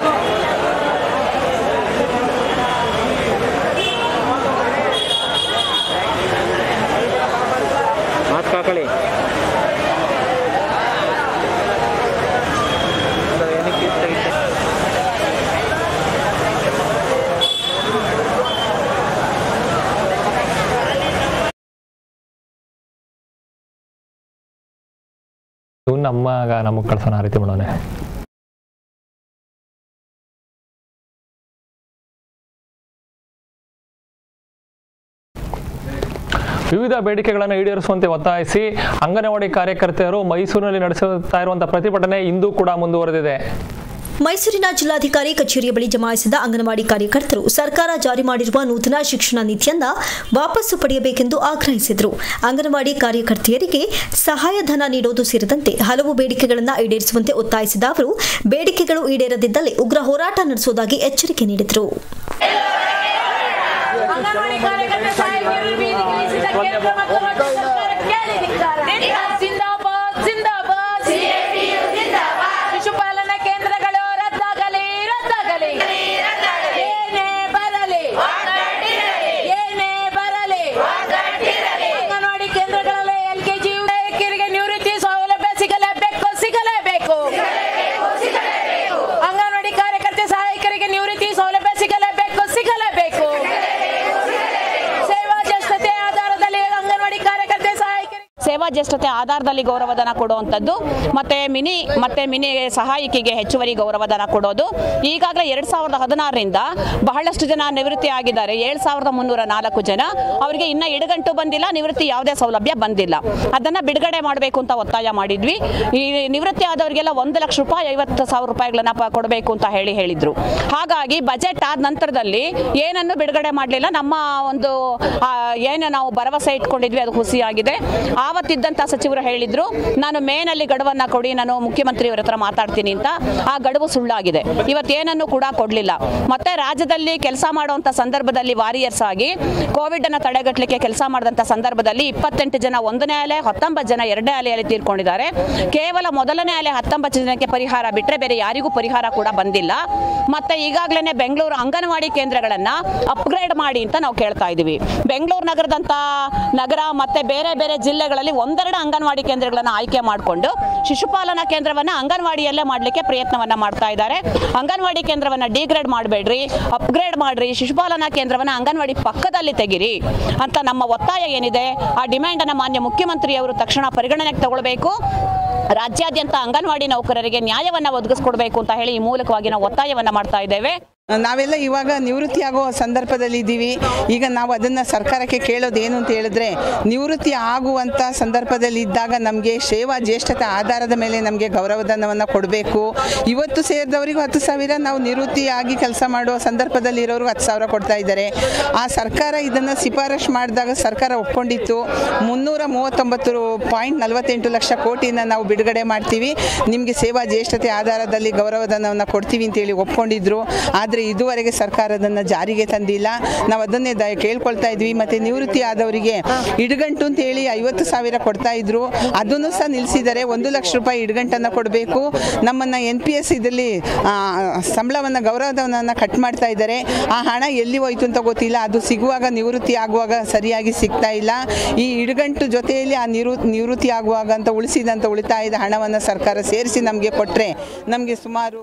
ಇವ್ನು ನಮ್ಮ ನಮಗೆ ಕಳ್ಸೋಣ ಆ ರೀತಿ ಮಾಡೋನೆ ವಿವಿಧ ಬೇಡಿಕೆಗಳನ್ನು ಈಡೇರಿಸುವಂತೆ ಒತ್ತಾಯಿಸಿ ಅಂಗನವಾಡಿ ಕಾರ್ಯಕರ್ತೆಯರು ಮೈಸೂರಿನಲ್ಲಿ ನಡೆಸುತ್ತಾ ಇರುವಂತಹ ಪ್ರತಿಭಟನೆ ಇಂದು ಕೂಡ ಮುಂದುವರೆದಿದೆ ಮೈಸೂರಿನ ಜಿಲ್ಲಾಧಿಕಾರಿ ಕಚೇರಿಯ ಬಳಿ ಜಮಾಯಿಸಿದ ಅಂಗನವಾಡಿ ಕಾರ್ಯಕರ್ತರು ಸರ್ಕಾರ ಜಾರಿ ಮಾಡಿರುವ ನೂತನ ಶಿಕ್ಷಣ ನೀತಿಯನ್ನ ವಾಪಸ್ಸು ಪಡೆಯಬೇಕೆಂದು ಆಗ್ರಹಿಸಿದರು ಅಂಗನವಾಡಿ ಕಾರ್ಯಕರ್ತೆಯರಿಗೆ ಸಹಾಯಧನ ನೀಡುವುದು ಸೇರಿದಂತೆ ಹಲವು ಬೇಡಿಕೆಗಳನ್ನು ಈಡೇರಿಸುವಂತೆ ಒತ್ತಾಯಿಸಿದ ಅವರು ಬೇಡಿಕೆಗಳು ಈಡೇರದಿದ್ದಲ್ಲಿ ಉಗ್ರ ಹೋರಾಟ ನಡೆಸುವುದಾಗಿ ಎಚ್ಚರಿಕೆ ನೀಡಿದರು ಅಂಗನವಾಡಿ ಕಾರ್ಯಕರ್ತೆ ಸಹಾಯಕಿಯರು ಬೀದಿಗಿಳಿಸಿದ ಕೇಂದ್ರ ಮತ್ತು ರಾಜ್ಯ ಸರ್ಕಾರಕ್ಕೆ ಧಿಕ್ಕಾರ. ಜಿಂದಾಬಾದ್ ಜಿಂದಾಬಾದ್ ಶಿಶುಪಾಲನಾ ಕೇಂದ್ರಗಳು ರದ್ದಾಗಲಿ ರದ್ದಾಗಲಿ ಏನೇ ಬರಲಿ ಏನೇ ಬರಲಿ ಅಂಗನವಾಡಿ ಕೇಂದ್ರಗಳಲ್ಲಿ ಎಲ್ಕೆಜಿ ಯುವಕಿಯರಿಗೆ ನಿವೃತ್ತಿ ಸೌಲಭ್ಯ ಸಿಗಲೇಬೇಕು ಸಿಗಲೇಬೇಕು ಅಂಗನವಾಡಿ ಕಾರ್ಯಕರ್ತೆ ಸಹಾಯಕರಿಗೆ ನಿವೃತ್ತಿ ಸೌಲಭ್ಯ ಸಿಗಲೇಬೇಕು ಸಿಗಲೇಬೇಕು ಸೇವಾ ಜ್ಯೇಷ್ಠತೆ ಆಧಾರದಲ್ಲಿ ಅಂಗನವಾಡಿ ಕಾರ್ಯಕರ್ತೆ ಸಹಾಯಕರಿಗೆ ಸೇವಾ ಜ್ಯೇಷ್ಠತೆ ಆಧಾರದಲ್ಲಿ ಗೌರವಧನ ಕೊಡುವಂಥದ್ದು ಮತ್ತು ಮಿನಿ ಮತ್ತು ಮಿನಿ ಸಹಾಯಕಿಗೆ ಹೆಚ್ಚುವರಿ ಗೌರವಧನ ಕೊಡೋದು ಈಗಾಗಲೇ ಎರಡು ಸಾವಿರದ ಹದಿನಾರರಿಂದ ಬಹಳಷ್ಟು ಜನ ನಿವೃತ್ತಿ ಆಗಿದ್ದಾರೆ ಏಳು ಸಾವಿರದ ಮುನ್ನೂರ ನಾಲ್ಕು ಜನ ಅವರಿಗೆ ಇನ್ನೂ ಇಡಗಂಟು ಬಂದಿಲ್ಲ ನಿವೃತ್ತಿ ಯಾವುದೇ ಸೌಲಭ್ಯ ಬಂದಿಲ್ಲ ಅದನ್ನು ಬಿಡುಗಡೆ ಮಾಡಬೇಕು ಅಂತ ಒತ್ತಾಯ ಮಾಡಿದ್ವಿ ಈ ನಿವೃತ್ತಿ ಆದವರಿಗೆಲ್ಲ ಒಂದು ಲಕ್ಷ ರೂಪಾಯಿ ಐವತ್ತು ಸಾವಿರ ರೂಪಾಯಿಗಳನ್ನ ಪ ಕೊಡಬೇಕು ಅಂತ ಹೇಳಿ ಹೇಳಿದರು ಹಾಗಾಗಿ ಬಜೆಟ್ ಆದ ನಂತರದಲ್ಲಿ ಏನನ್ನು ಬಿಡುಗಡೆ ಮಾಡಲಿಲ್ಲ ನಮ್ಮ ಒಂದು ಆ, ಏನು ನಾವು ಭರವಸೆ ಇಟ್ಕೊಂಡಿದ್ವಿ ಅದು ಹುಸಿಯಾಗಿದೆ ಆವತ್ತಿದ್ದಂಥ ಸಚಿವರು ಹೇಳಿದ್ರು ನಾನು ಮೇನಲ್ಲಿ ಗಡುವನ್ನು ಕೊಡಿ ನಾನು ಮುಖ್ಯಮಂತ್ರಿಯವರ ಹತ್ರ ಮಾತಾಡ್ತೀನಿ ಅಂತ ಆ ಗಡುವು ಸುಳ್ಳಾಗಿದೆ ಇವತ್ತೇನನ್ನು ಕೂಡ ಕೊಡಲಿಲ್ಲ ಮತ್ತೆ ರಾಜ್ಯದಲ್ಲಿ ಕೆಲಸ ಮಾಡುವಂಥ ಸಂದರ್ಭದಲ್ಲಿ ವಾರಿಯರ್ಸ್ ಆಗಿ ಕೋವಿಡ್ ಅನ್ನು ತಡೆಗಟ್ಟಲಿಕ್ಕೆ ಕೆಲಸ ಮಾಡಿದಂಥ ಸಂದರ್ಭದಲ್ಲಿ ಇಪ್ಪತ್ತೆಂಟು ಜನ ಒಂದನೇ ಅಲೆ ಹತ್ತೊಂಬತ್ತು ಜನ ಎರಡನೇ ಅಲೆಯಲ್ಲಿ ತೀರ್ಕೊಂಡಿದ್ದಾರೆ ಕೇವಲ ಮೊದಲನೇ ಅಲೆ ಹತ್ತೊಂಬತ್ತು ಜನಕ್ಕೆ ಪರಿಹಾರ ಬಿಟ್ಟರೆ ಬೇರೆ ಯಾರಿಗೂ ಪರಿಹಾರ ಕೂಡ ಬಂದಿಲ್ಲ ಮತ್ತೆ ಈಗಾಗಲೇ ಬೆಂಗಳೂರು ಅಂಗನವಾಡಿ ಕೇಂದ್ರಗಳನ್ನ ಅಪ್ಗ್ರೇಡ್ ಮಾಡಿ ಅಂತ ನಾವು ಕೇಳ್ತಾ ಇದ್ದೀವಿ ಬೆಂಗಳೂರು ನಗರದಂತ ನಗರ ಮತ್ತೆ ಬೇರೆ ಬೇರೆ ಜಿಲ್ಲೆಗಳಲ್ಲಿ ಒಂದೆರಡು ಅಂಗನವಾಡಿ ಕೇಂದ್ರಗಳನ್ನು ಆಯ್ಕೆ ಮಾಡಿಕೊಂಡು ಶಿಶುಪಾಲನಾ ಕೇಂದ್ರವನ್ನ ಅಂಗನವಾಡಿಯಲ್ಲೇ ಮಾಡಲಿಕ್ಕೆ ಪ್ರಯತ್ನವನ್ನ ಮಾಡ್ತಾ ಇದ್ದಾರೆ ಅಂಗನವಾಡಿ ಕೇಂದ್ರವನ್ನ ಡಿಗ್ರೇಡ್ ಮಾಡಬೇಡ್ರಿ ಅಪ್ಗ್ರೇಡ್ ಮಾಡ್ರಿ ಶಿಶುಪಾಲನಾ ಕೇಂದ್ರವನ್ನ ಅಂಗನವಾಡಿ ಪಕ್ಕದಲ್ಲಿ ತೆಗಿರಿ ಅಂತ ನಮ್ಮ ಒತ್ತಾಯ ಏನಿದೆ ಆ ಡಿಮ್ಯಾಂಡ್ ಅನ್ನ ಮಾನ್ಯ ಮುಖ್ಯಮಂತ್ರಿಯವರು ತಕ್ಷಣ ಪರಿಗಣನೆಗೆ ತಗೊಳ್ಬೇಕು ರಾಜ್ಯಾದ್ಯಂತ ಅಂಗನವಾಡಿ ನೌಕರರಿಗೆ ನ್ಯಾಯವನ್ನ ಒದಗಿಸ್ಕೊಡ್ಬೇಕು ಅಂತ ಹೇಳಿ ಈ ಮೂಲಕವಾಗಿ ನಾವು ಒತ್ತಾಯವನ್ನ ಮಾಡ್ತಾ ಇದ್ದೇವೆ ನಾವೆಲ್ಲ ಇವಾಗ ನಿವೃತ್ತಿ ಆಗೋ ಸಂದರ್ಭದಲ್ಲಿ ಇದ್ದೀವಿ ಈಗ ನಾವು ಅದನ್ನು ಸರ್ಕಾರಕ್ಕೆ ಕೇಳೋದು ಏನು ಅಂತ ಹೇಳಿದ್ರೆ ನಿವೃತ್ತಿ ಆಗುವಂಥ ಸಂದರ್ಭದಲ್ಲಿ ಇದ್ದಾಗ ನಮಗೆ ಸೇವಾ ಜ್ಯೇಷ್ಠತೆ ಆಧಾರದ ಮೇಲೆ ನಮಗೆ ಗೌರವಧನವನ್ನು ಕೊಡಬೇಕು ಇವತ್ತು ಸೇರಿದವರಿಗೂ ಹತ್ತು ಸಾವಿರ ನಾವು ನಿವೃತ್ತಿ ಆಗಿ ಕೆಲಸ ಮಾಡುವ ಸಂದರ್ಭದಲ್ಲಿ ಇರೋರು ಹತ್ತು ಸಾವಿರ ಕೊಡ್ತಾ ಇದ್ದಾರೆ ಆ ಸರ್ಕಾರ ಇದನ್ನು ಶಿಫಾರಸು ಮಾಡಿದಾಗ ಸರ್ಕಾರ ಒಪ್ಕೊಂಡಿತ್ತು ಮುನ್ನೂರ ಮೂವತ್ತೊಂಬತ್ತು ಪಾಯಿಂಟ್ ನಲವತ್ತೆಂಟು ಲಕ್ಷ ಕೋಟಿನ ನಾವು ಬಿಡುಗಡೆ ಮಾಡ್ತೀವಿ ನಿಮಗೆ ಸೇವಾ ಜ್ಯೇಷ್ಠತೆ ಆಧಾರದಲ್ಲಿ ಗೌರವಧನವನ್ನು ಕೊಡ್ತೀವಿ ಅಂತೇಳಿ ಒಪ್ಕೊಂಡಿದ್ರು ಆದರೆ ಇದುವರೆಗೆ ಸರ್ಕಾರ ಅದನ್ನು ಜಾರಿಗೆ ತಂದಿಲ್ಲ ನಾವು ಅದನ್ನೇ ದ ಕೇಳ್ಕೊಳ್ತಾ ಇದ್ವಿ ಮತ್ತು ನಿವೃತ್ತಿ ಆದವರಿಗೆ ಇಡುಗಂಟು ಅಂತ ಹೇಳಿ ಐವತ್ತು ಸಾವಿರ ಕೊಡ್ತಾ ಇದ್ರು ಅದನ್ನು ಸಹ ನಿಲ್ಲಿಸಿದ್ದಾರೆ ಒಂದು ಲಕ್ಷ ರೂಪಾಯಿ ಇಡುಗಂಟನ್ನು ಕೊಡಬೇಕು ನಮ್ಮನ್ನು ಎನ್ ಪಿ ಎಸ್ ಇದರಲ್ಲಿ ಸಂಬಳವನ್ನು ಗೌರವಧನವನ್ನು ಕಟ್ ಮಾಡ್ತಾ ಇದ್ದಾರೆ ಆ ಹಣ ಎಲ್ಲಿ ಹೋಯ್ತು ಅಂತ ಗೊತ್ತಿಲ್ಲ ಅದು ಸಿಗುವಾಗ ನಿವೃತ್ತಿ ಆಗುವಾಗ ಸರಿಯಾಗಿ ಸಿಗ್ತಾ ಇಲ್ಲ ಈ ಇಡುಗಂಟು ಜೊತೆಯಲ್ಲಿ ಆ ನಿವೃ ನಿವೃತ್ತಿ ಆಗುವಾಗ ಅಂತ ಉಳಿಸಿದಂಥ ಉಳಿತಾಯದ ಹಣವನ್ನು ಸರ್ಕಾರ ಸೇರಿಸಿ ನಮಗೆ ಕೊಟ್ಟರೆ ನಮಗೆ ಸುಮಾರು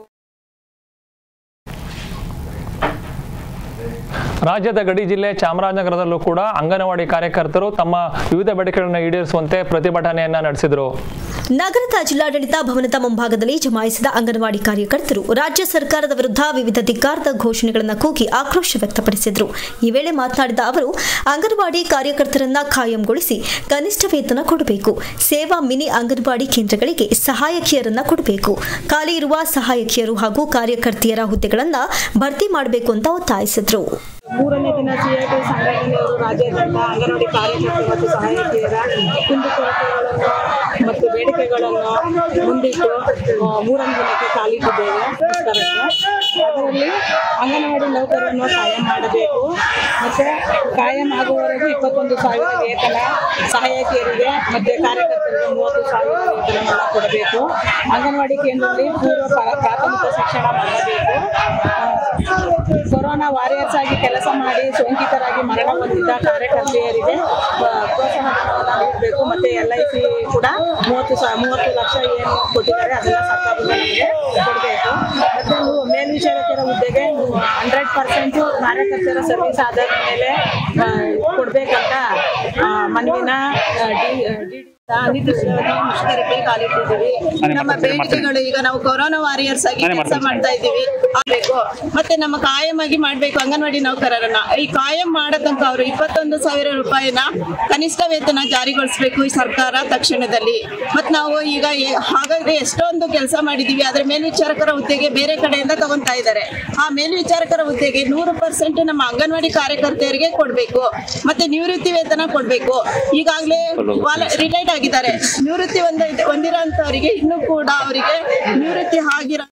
ರಾಜ್ಯದ ಗಡಿ ಜಿಲ್ಲೆ ಚಾಮರಾಜನಗರದಲ್ಲೂ ಕೂಡ ಅಂಗನವಾಡಿ ಕಾರ್ಯಕರ್ತರು ತಮ್ಮ ವಿವಿಧ ಬೇಡಿಕೆಗಳನ್ನು ಈಡೇರಿಸುವಂತೆ ಪ್ರತಿಭಟನೆಯನ್ನ ನಡೆಸಿದರು ನಗರದ ಜಿಲ್ಲಾಡಳಿತ ಭವನದ ಮುಂಭಾಗದಲ್ಲಿ ಜಮಾಯಿಸಿದ ಅಂಗನವಾಡಿ ಕಾರ್ಯಕರ್ತರು ರಾಜ್ಯ ಸರ್ಕಾರದ ವಿರುದ್ಧ ವಿವಿಧ ಧಿಕ್ಕಾರದ ಘೋಷಣೆಗಳನ್ನು ಕೂಗಿ ಆಕ್ರೋಶ ವ್ಯಕ್ತಪಡಿಸಿದರು ಈ ವೇಳೆ ಮಾತನಾಡಿದ ಅವರು ಅಂಗನವಾಡಿ ಕಾರ್ಯಕರ್ತರನ್ನ ಖಾಯಂಗೊಳಿಸಿ ಕನಿಷ್ಠ ವೇತನ ಕೊಡಬೇಕು ಸೇವಾ ಮಿನಿ ಅಂಗನವಾಡಿ ಕೇಂದ್ರಗಳಿಗೆ ಸಹಾಯಕಿಯರನ್ನ ಕೊಡಬೇಕು ಖಾಲಿ ಇರುವ ಸಹಾಯಕಿಯರು ಹಾಗೂ ಕಾರ್ಯಕರ್ತೆಯರ ಹುದ್ದೆಗಳನ್ನ ಭರ್ತಿ ಮಾಡಬೇಕು ಅಂತ ಒತ್ತಾಯಿಸಿದರು ಮೂರನೇ ದಿನ ಸಿಐಟಿ ಸಂಘಟನೆಯವರು ರಾಜ್ಯಾದ್ಯಂತ ಅಂಗನವಾಡಿ ಕಾರ್ಯಕರ್ತರು ಮತ್ತು ಸಹಾಯಕಿಯರ ಕುಂದುಕೊರತೆಗಳನ್ನು ಮತ್ತು ಬೇಡಿಕೆಗಳನ್ನು ಮುಂದಿಟ್ಟು ಆ, ಮೂರನೇ ದಿನಕ್ಕೆ ಕಾಲಿಟ್ಟಿದ್ದೇವೆ ಸರ್ಕಾರಕ್ಕೆ ಅದರಲ್ಲಿ ಅಂಗನವಾಡಿ ನೌಕರರನ್ನು ಕಾಯಂ ಮಾಡಬೇಕು ಮತ್ತು ಕಾಯಂ ಆಗುವವರೆಗೂ ಇಪ್ಪತ್ತೊಂದು ಸಾವಿರ ವೇತನ ಸಹಾಯಕಿಯರಿಗೆ ಮತ್ತು ಕಾರ್ಯಕರ್ತರಿಗೆ ಮೂವತ್ತು ಸಾವಿರ ವೇತನವನ್ನು ಕೊಡಬೇಕು ಅಂಗನವಾಡಿ ಕೇಂದ್ರದಲ್ಲಿ ಪೂರ್ವ ಪ್ರಾ- ಪ್ರಾಥಮಿಕ ಶಿಕ್ಷಣ ಮಾಡಬೇಕು ಆ, ಕೊರೋನಾ ವಾರಿಯರ್ಸ್ ಆಗಿ ಕೆಲಸ ಮಾಡಿ ಸೋಂಕಿತರಾಗಿ ಮರಣ ಹೊಂದಿದ್ದ ಕಾರ್ಯಕರ್ತೆಯರಿಗೆ ಆ, ಪ್ರೋತ್ಸಾಹಧನವನ್ನು ನೀಡಬೇಕು ಮತ್ತೆ ಎಲ್ ಐ ಸಿ ಕೂಡ ಮೂವತ್ತು ಸಾ ಮೂವತ್ತು ಲಕ್ಷ ಏನು ಕೊಟ್ಟಿದ್ದಾರೆ ಅದನ್ನ ಸರ್ಕಾರದಿಂದ ನಮಗೆ ಕೊಡಬೇಕು ಮತ್ತು ನೀವು ಮೇಲ್ವಿಚಾರಕರ ಹುದ್ದೆಗೆ ಹಂಡ್ರೆಡ್ ಪರ್ಸೆಂಟ್ ಕಾರ್ಯಕರ್ತರ ಸರ್ವಿಸ್ ಆಧಾರದ ಮೇಲೆ ಆ, ಕೊಡ್ಬೇಕಂತ ಆ, ಮನವಿನ ಆ, ಡಿ ಡಿ ಅನಿರ್ದಿಷ್ಟವಾಗಿ ಮುಷ್ಕರಕ್ಕೆ ಕಾಲಿಟ್ಟಿದ್ದೀವಿ ನಮ್ಮ ಬೇಡಿಕೆಗಳು ಈಗ ನಾವು ಕೊರೋನಾ ವಾರಿಯರ್ಸ್ ಆಗಿ ಕೆಲಸ ಮಾಡ್ತಾ ಇದ್ದೀವಿ ಆಗ್ಬೇಕು ಮತ್ತೆ ನಮ್ಮ ಕಾಯಂ ಆಗಿ ಮಾಡ್ಬೇಕು ಅಂಗನವಾಡಿ ನೌಕರರನ್ನ ಈ ಕಾಯಂ ಮಾಡತಂಕ ಅವರು ಇಪ್ಪತ್ತೊಂದು ಸಾವಿರ ರೂಪಾಯಿನ ಕನಿಷ್ಠ ವೇತನ ಜಾರಿಗೊಳಿಸಬೇಕು ಈ ಸರ್ಕಾರ ತಕ್ಷಣದಲ್ಲಿ ಮತ್ ನಾವು ಈಗ ಎ- ಹಾಗಾದ್ರೆ ಎಷ್ಟೊಂದು ಕೆಲಸ ಮಾಡಿದೀವಿ ಆದ್ರೆ ಮೇಲ್ವಿಚಾರಕರ ಹುದ್ದೆಗೆ ಬೇರೆ ಕಡೆಯಿಂದ ತಗೊಂತಾ ಇದ್ದಾರೆ ಆ ಮೇಲ್ವಿಚಾರಕರ ಹುದ್ದೆಗೆ ನೂರು ಪರ್ಸೆಂಟ್ ನಮ್ಮ ಅಂಗನವಾಡಿ ಕಾರ್ಯಕರ್ತೆಯರಿಗೆ ಕೊಡ್ಬೇಕು ಮತ್ತೆ ನಿವೃತ್ತಿ ವೇತನ ಕೊಡ್ಬೇಕು ಈಗಾಗಲೇ ರಿಟೈರ್ಡ್ ಆಗಿದ್ದಾರೆ ನಿವೃತ್ತಿ ಹೊಂದ ಹೊಂದಿರೋಂಥವರಿಗೆ ಇನ್ನೂ ಕೂಡ ಅವರಿಗೆ ನಿವೃತ್ತಿ ಆಗಿರೋ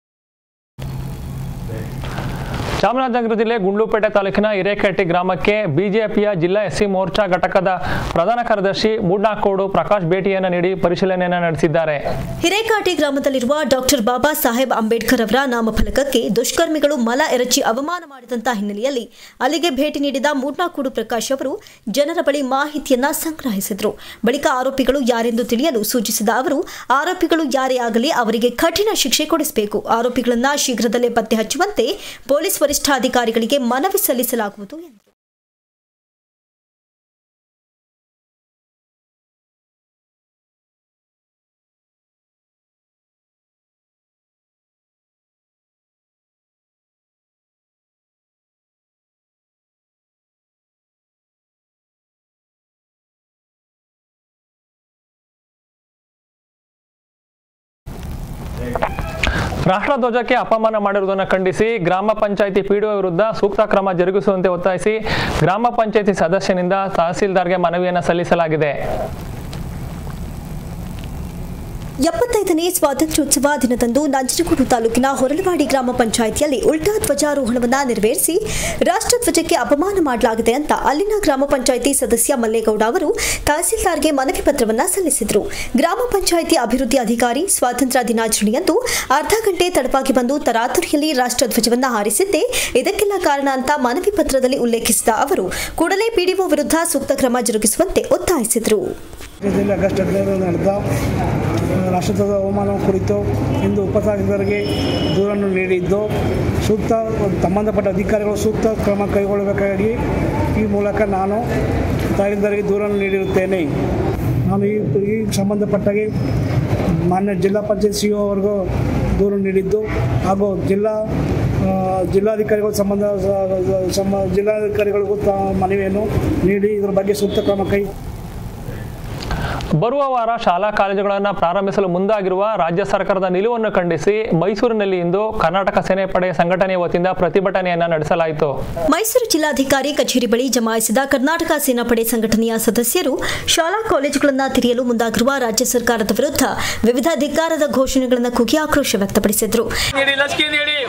ಚಾಮರಾಜನಗರ ಜಿಲ್ಲೆ ಗುಂಡ್ಲುಪೇಟೆ ತಾಲೂಕಿನ ಹಿರೇಕಟ್ಟಿ ಗ್ರಾಮಕ್ಕೆ ಬಿಜೆಪಿಯ ಜಿಲ್ಲಾ ಎಸ್ಸಿ ಮೋರ್ಚಾ ಘಟಕದ ಪ್ರಧಾನ ಕಾರ್ಯದರ್ಶಿ ಮೂಡ್ನಾಕೋಡು ಪ್ರಕಾಶ್ ಭೇಟಿಯನ್ನು ನೀಡಿ ಪರಿಶೀಲನೆಯನ್ನು ನಡೆಸಿದ್ದಾರೆ ಹಿರೇಕಾಟಿ ಗ್ರಾಮದಲ್ಲಿರುವ ಡಾಕ್ಟರ್ ಬಾಬಾ ಸಾಹೇಬ್ ಅಂಬೇಡ್ಕರ್ ಅವರ ನಾಮಫಲಕಕ್ಕೆ ದುಷ್ಕರ್ಮಿಗಳು ಮಲ ಎರಚಿ ಅವಮಾನ ಮಾಡಿದಂತಹ ಹಿನ್ನೆಲೆಯಲ್ಲಿ ಅಲ್ಲಿಗೆ ಭೇಟಿ ನೀಡಿದ ಮೂಡ್ನಾಕೂಡು ಪ್ರಕಾಶ್ ಅವರು ಜನರ ಬಳಿ ಮಾಹಿತಿಯನ್ನ ಸಂಗ್ರಹಿಸಿದರು ಬಳಿಕ ಆರೋಪಿಗಳು ಯಾರೆಂದು ತಿಳಿಯಲು ಸೂಚಿಸಿದ ಅವರು ಆರೋಪಿಗಳು ಯಾರೇ ಆಗಲಿ ಅವರಿಗೆ ಕಠಿಣ ಶಿಕ್ಷೆ ಕೊಡಿಸಬೇಕು ಆರೋಪಿಗಳನ್ನ ಶೀಘ್ರದಲ್ಲೇ ಪತ್ತೆ ಹಚ್ಚುವಂತೆ ಪೊಲೀಸ್ ವರಿಷ್ಠಾಧಿಕಾರಿಗಳಿಗೆ ಮನವಿ ಸಲ್ಲಿಸಲಾಗುವುದು ಎಂದರು ರಾಷ್ಟ್ರಧ್ವಜಕ್ಕೆ ಅಪಮಾನ ಮಾಡಿರುವುದನ್ನು ಖಂಡಿಸಿ ಗ್ರಾಮ ಪಂಚಾಯಿತಿ ಪಿಡಿಒ ವಿರುದ್ಧ ಸೂಕ್ತ ಕ್ರಮ ಜರುಗಿಸುವಂತೆ ಒತ್ತಾಯಿಸಿ ಗ್ರಾಮ ಪಂಚಾಯಿತಿ ಸದಸ್ಯನಿಂದ ತಹಸೀಲ್ದಾರ್ಗೆ ಮನವಿಯನ್ನು ಸಲ್ಲಿಸಲಾಗಿದೆ ಎಪ್ಪತ್ತೈದನೇ ಸ್ವಾತಂತ್ರ್ಯೋತ್ಸವ ದಿನದಂದು ನಂಜನಗೂಡು ತಾಲೂಕಿನ ಹೊರಳವಾಡಿ ಗ್ರಾಮ ಪಂಚಾಯಿತಿಯಲ್ಲಿ ಉಲ್ಟಾ ಧ್ವಜಾರೋಹಣವನ್ನ ನೆರವೇರಿಸಿ ರಾಷ್ಟ್ರಧ್ವಜಕ್ಕೆ ಅಪಮಾನ ಮಾಡಲಾಗಿದೆ ಅಂತ ಅಲ್ಲಿನ ಗ್ರಾಮ ಪಂಚಾಯಿತಿ ಸದಸ್ಯ ಮಲ್ಲೇಗೌಡ ಅವರು ತಹಸೀಲ್ದಾರ್ಗೆ ಮನವಿ ಪತ್ರವನ್ನ ಸಲ್ಲಿಸಿದರು ಗ್ರಾಮ ಪಂಚಾಯಿತಿ ಅಭಿವೃದ್ಧಿ ಅಧಿಕಾರಿ ಸ್ವಾತಂತ್ರ್ಯ ದಿನಾಚರಣೆಯಂದು ಅರ್ಧ ಗಂಟೆ ತಡವಾಗಿ ಬಂದು ತರಾತುರಿಯಲ್ಲಿ ರಾಷ್ಟ್ರಧ್ವಜವನ್ನ ಹಾರಿಸಿದ್ದೇ ಇದಕ್ಕೆಲ್ಲ ಕಾರಣ ಅಂತ ಮನವಿ ಪತ್ರದಲ್ಲಿ ಉಲ್ಲೇಖಿಸಿದ ಅವರು ಕೂಡಲೇ ಪಿಡಿಒ ವಿರುದ್ಧ ಸೂಕ್ತ ಕ್ರಮ ಜರುಗಿಸುವಂತೆ ಒತ್ತಾಯಿಸಿದರು ರಾಜ್ಯದಲ್ಲಿ ಆಗಸ್ಟ್ ಹದಿನೈದು ನಡೆದ ರಾಷ್ಟ್ರಧ್ವಜ ಅವಮಾನ ಕುರಿತು ಇಂದು ಉಪತಹಸೀಲ್ದಾರ್ಗೆ ದೂರನ್ನು ನೀಡಿದ್ದು ಸೂಕ್ತ ಸಂಬಂಧಪಟ್ಟ ಅಧಿಕಾರಿಗಳು ಸೂಕ್ತ ಕ್ರಮ ಕೈಗೊಳ್ಳಬೇಕಾಗಿ ಈ ಮೂಲಕ ನಾನು ತಹಸೀಲ್ದಾರ್ಗೆ ದೂರನ್ನು ನೀಡಿರುತ್ತೇನೆ ನಾನು ಈ ಈ ಸಂಬಂಧಪಟ್ಟಾಗೆ ಮಾನ್ಯ ಜಿಲ್ಲಾ ಪಂಚಾಯತ್ ಸಿ ಅವರಿಗೂ ದೂರು ನೀಡಿದ್ದು ಹಾಗೂ ಜಿಲ್ಲಾ ಆ, ಜಿಲ್ಲಾಧಿಕಾರಿಗಳು ಸಂಬಂಧ ಸಂಬ ಜಿಲ್ಲಾಧಿಕಾರಿಗಳಿಗೂ ತ- ಮನವಿಯನ್ನು ನೀಡಿ ಇದರ ಬಗ್ಗೆ ಸೂಕ್ತ ಕ್ರಮ ಕೈ ಬರುವ ವಾರ ಶಾಲಾ ಕಾಲೇಜುಗಳನ್ನು ಪ್ರಾರಂಭಿಸಲು ಮುಂದಾಗಿರುವ ರಾಜ್ಯ ಸರ್ಕಾರದ ನಿಲುವನ್ನು ಖಂಡಿಸಿ ಮೈಸೂರಿನಲ್ಲಿ ಇಂದು ಕರ್ನಾಟಕ ಸೇನೆ ಪಡೆ ಸಂಘಟನೆಯ ವತಿಯಿಂದ ಪ್ರತಿಭಟನೆಯನ್ನ ನಡೆಸಲಾಯಿತು ಮೈಸೂರು ಜಿಲ್ಲಾಧಿಕಾರಿ ಕಚೇರಿ ಬಳಿ ಜಮಾಯಿಸಿದ ಕರ್ನಾಟಕ ಸೇನಾಪಡೆ ಸಂಘಟನೆಯ ಸದಸ್ಯರು ಶಾಲಾ ಕಾಲೇಜುಗಳನ್ನು ತೆರೆಯಲು ಮುಂದಾಗಿರುವ ರಾಜ್ಯ ಸರ್ಕಾರದ ವಿರುದ್ಧ ವಿವಿಧ ಧಿಕ್ಕಾರದ ಘೋಷಣೆಗಳನ್ನು ಕೂಗಿ ಆಕ್ರೋಶ ವ್ಯಕ್ತಪಡಿಸಿದರು ನೀಡಿ ಲಸಿಕೆ ನೀಡಿ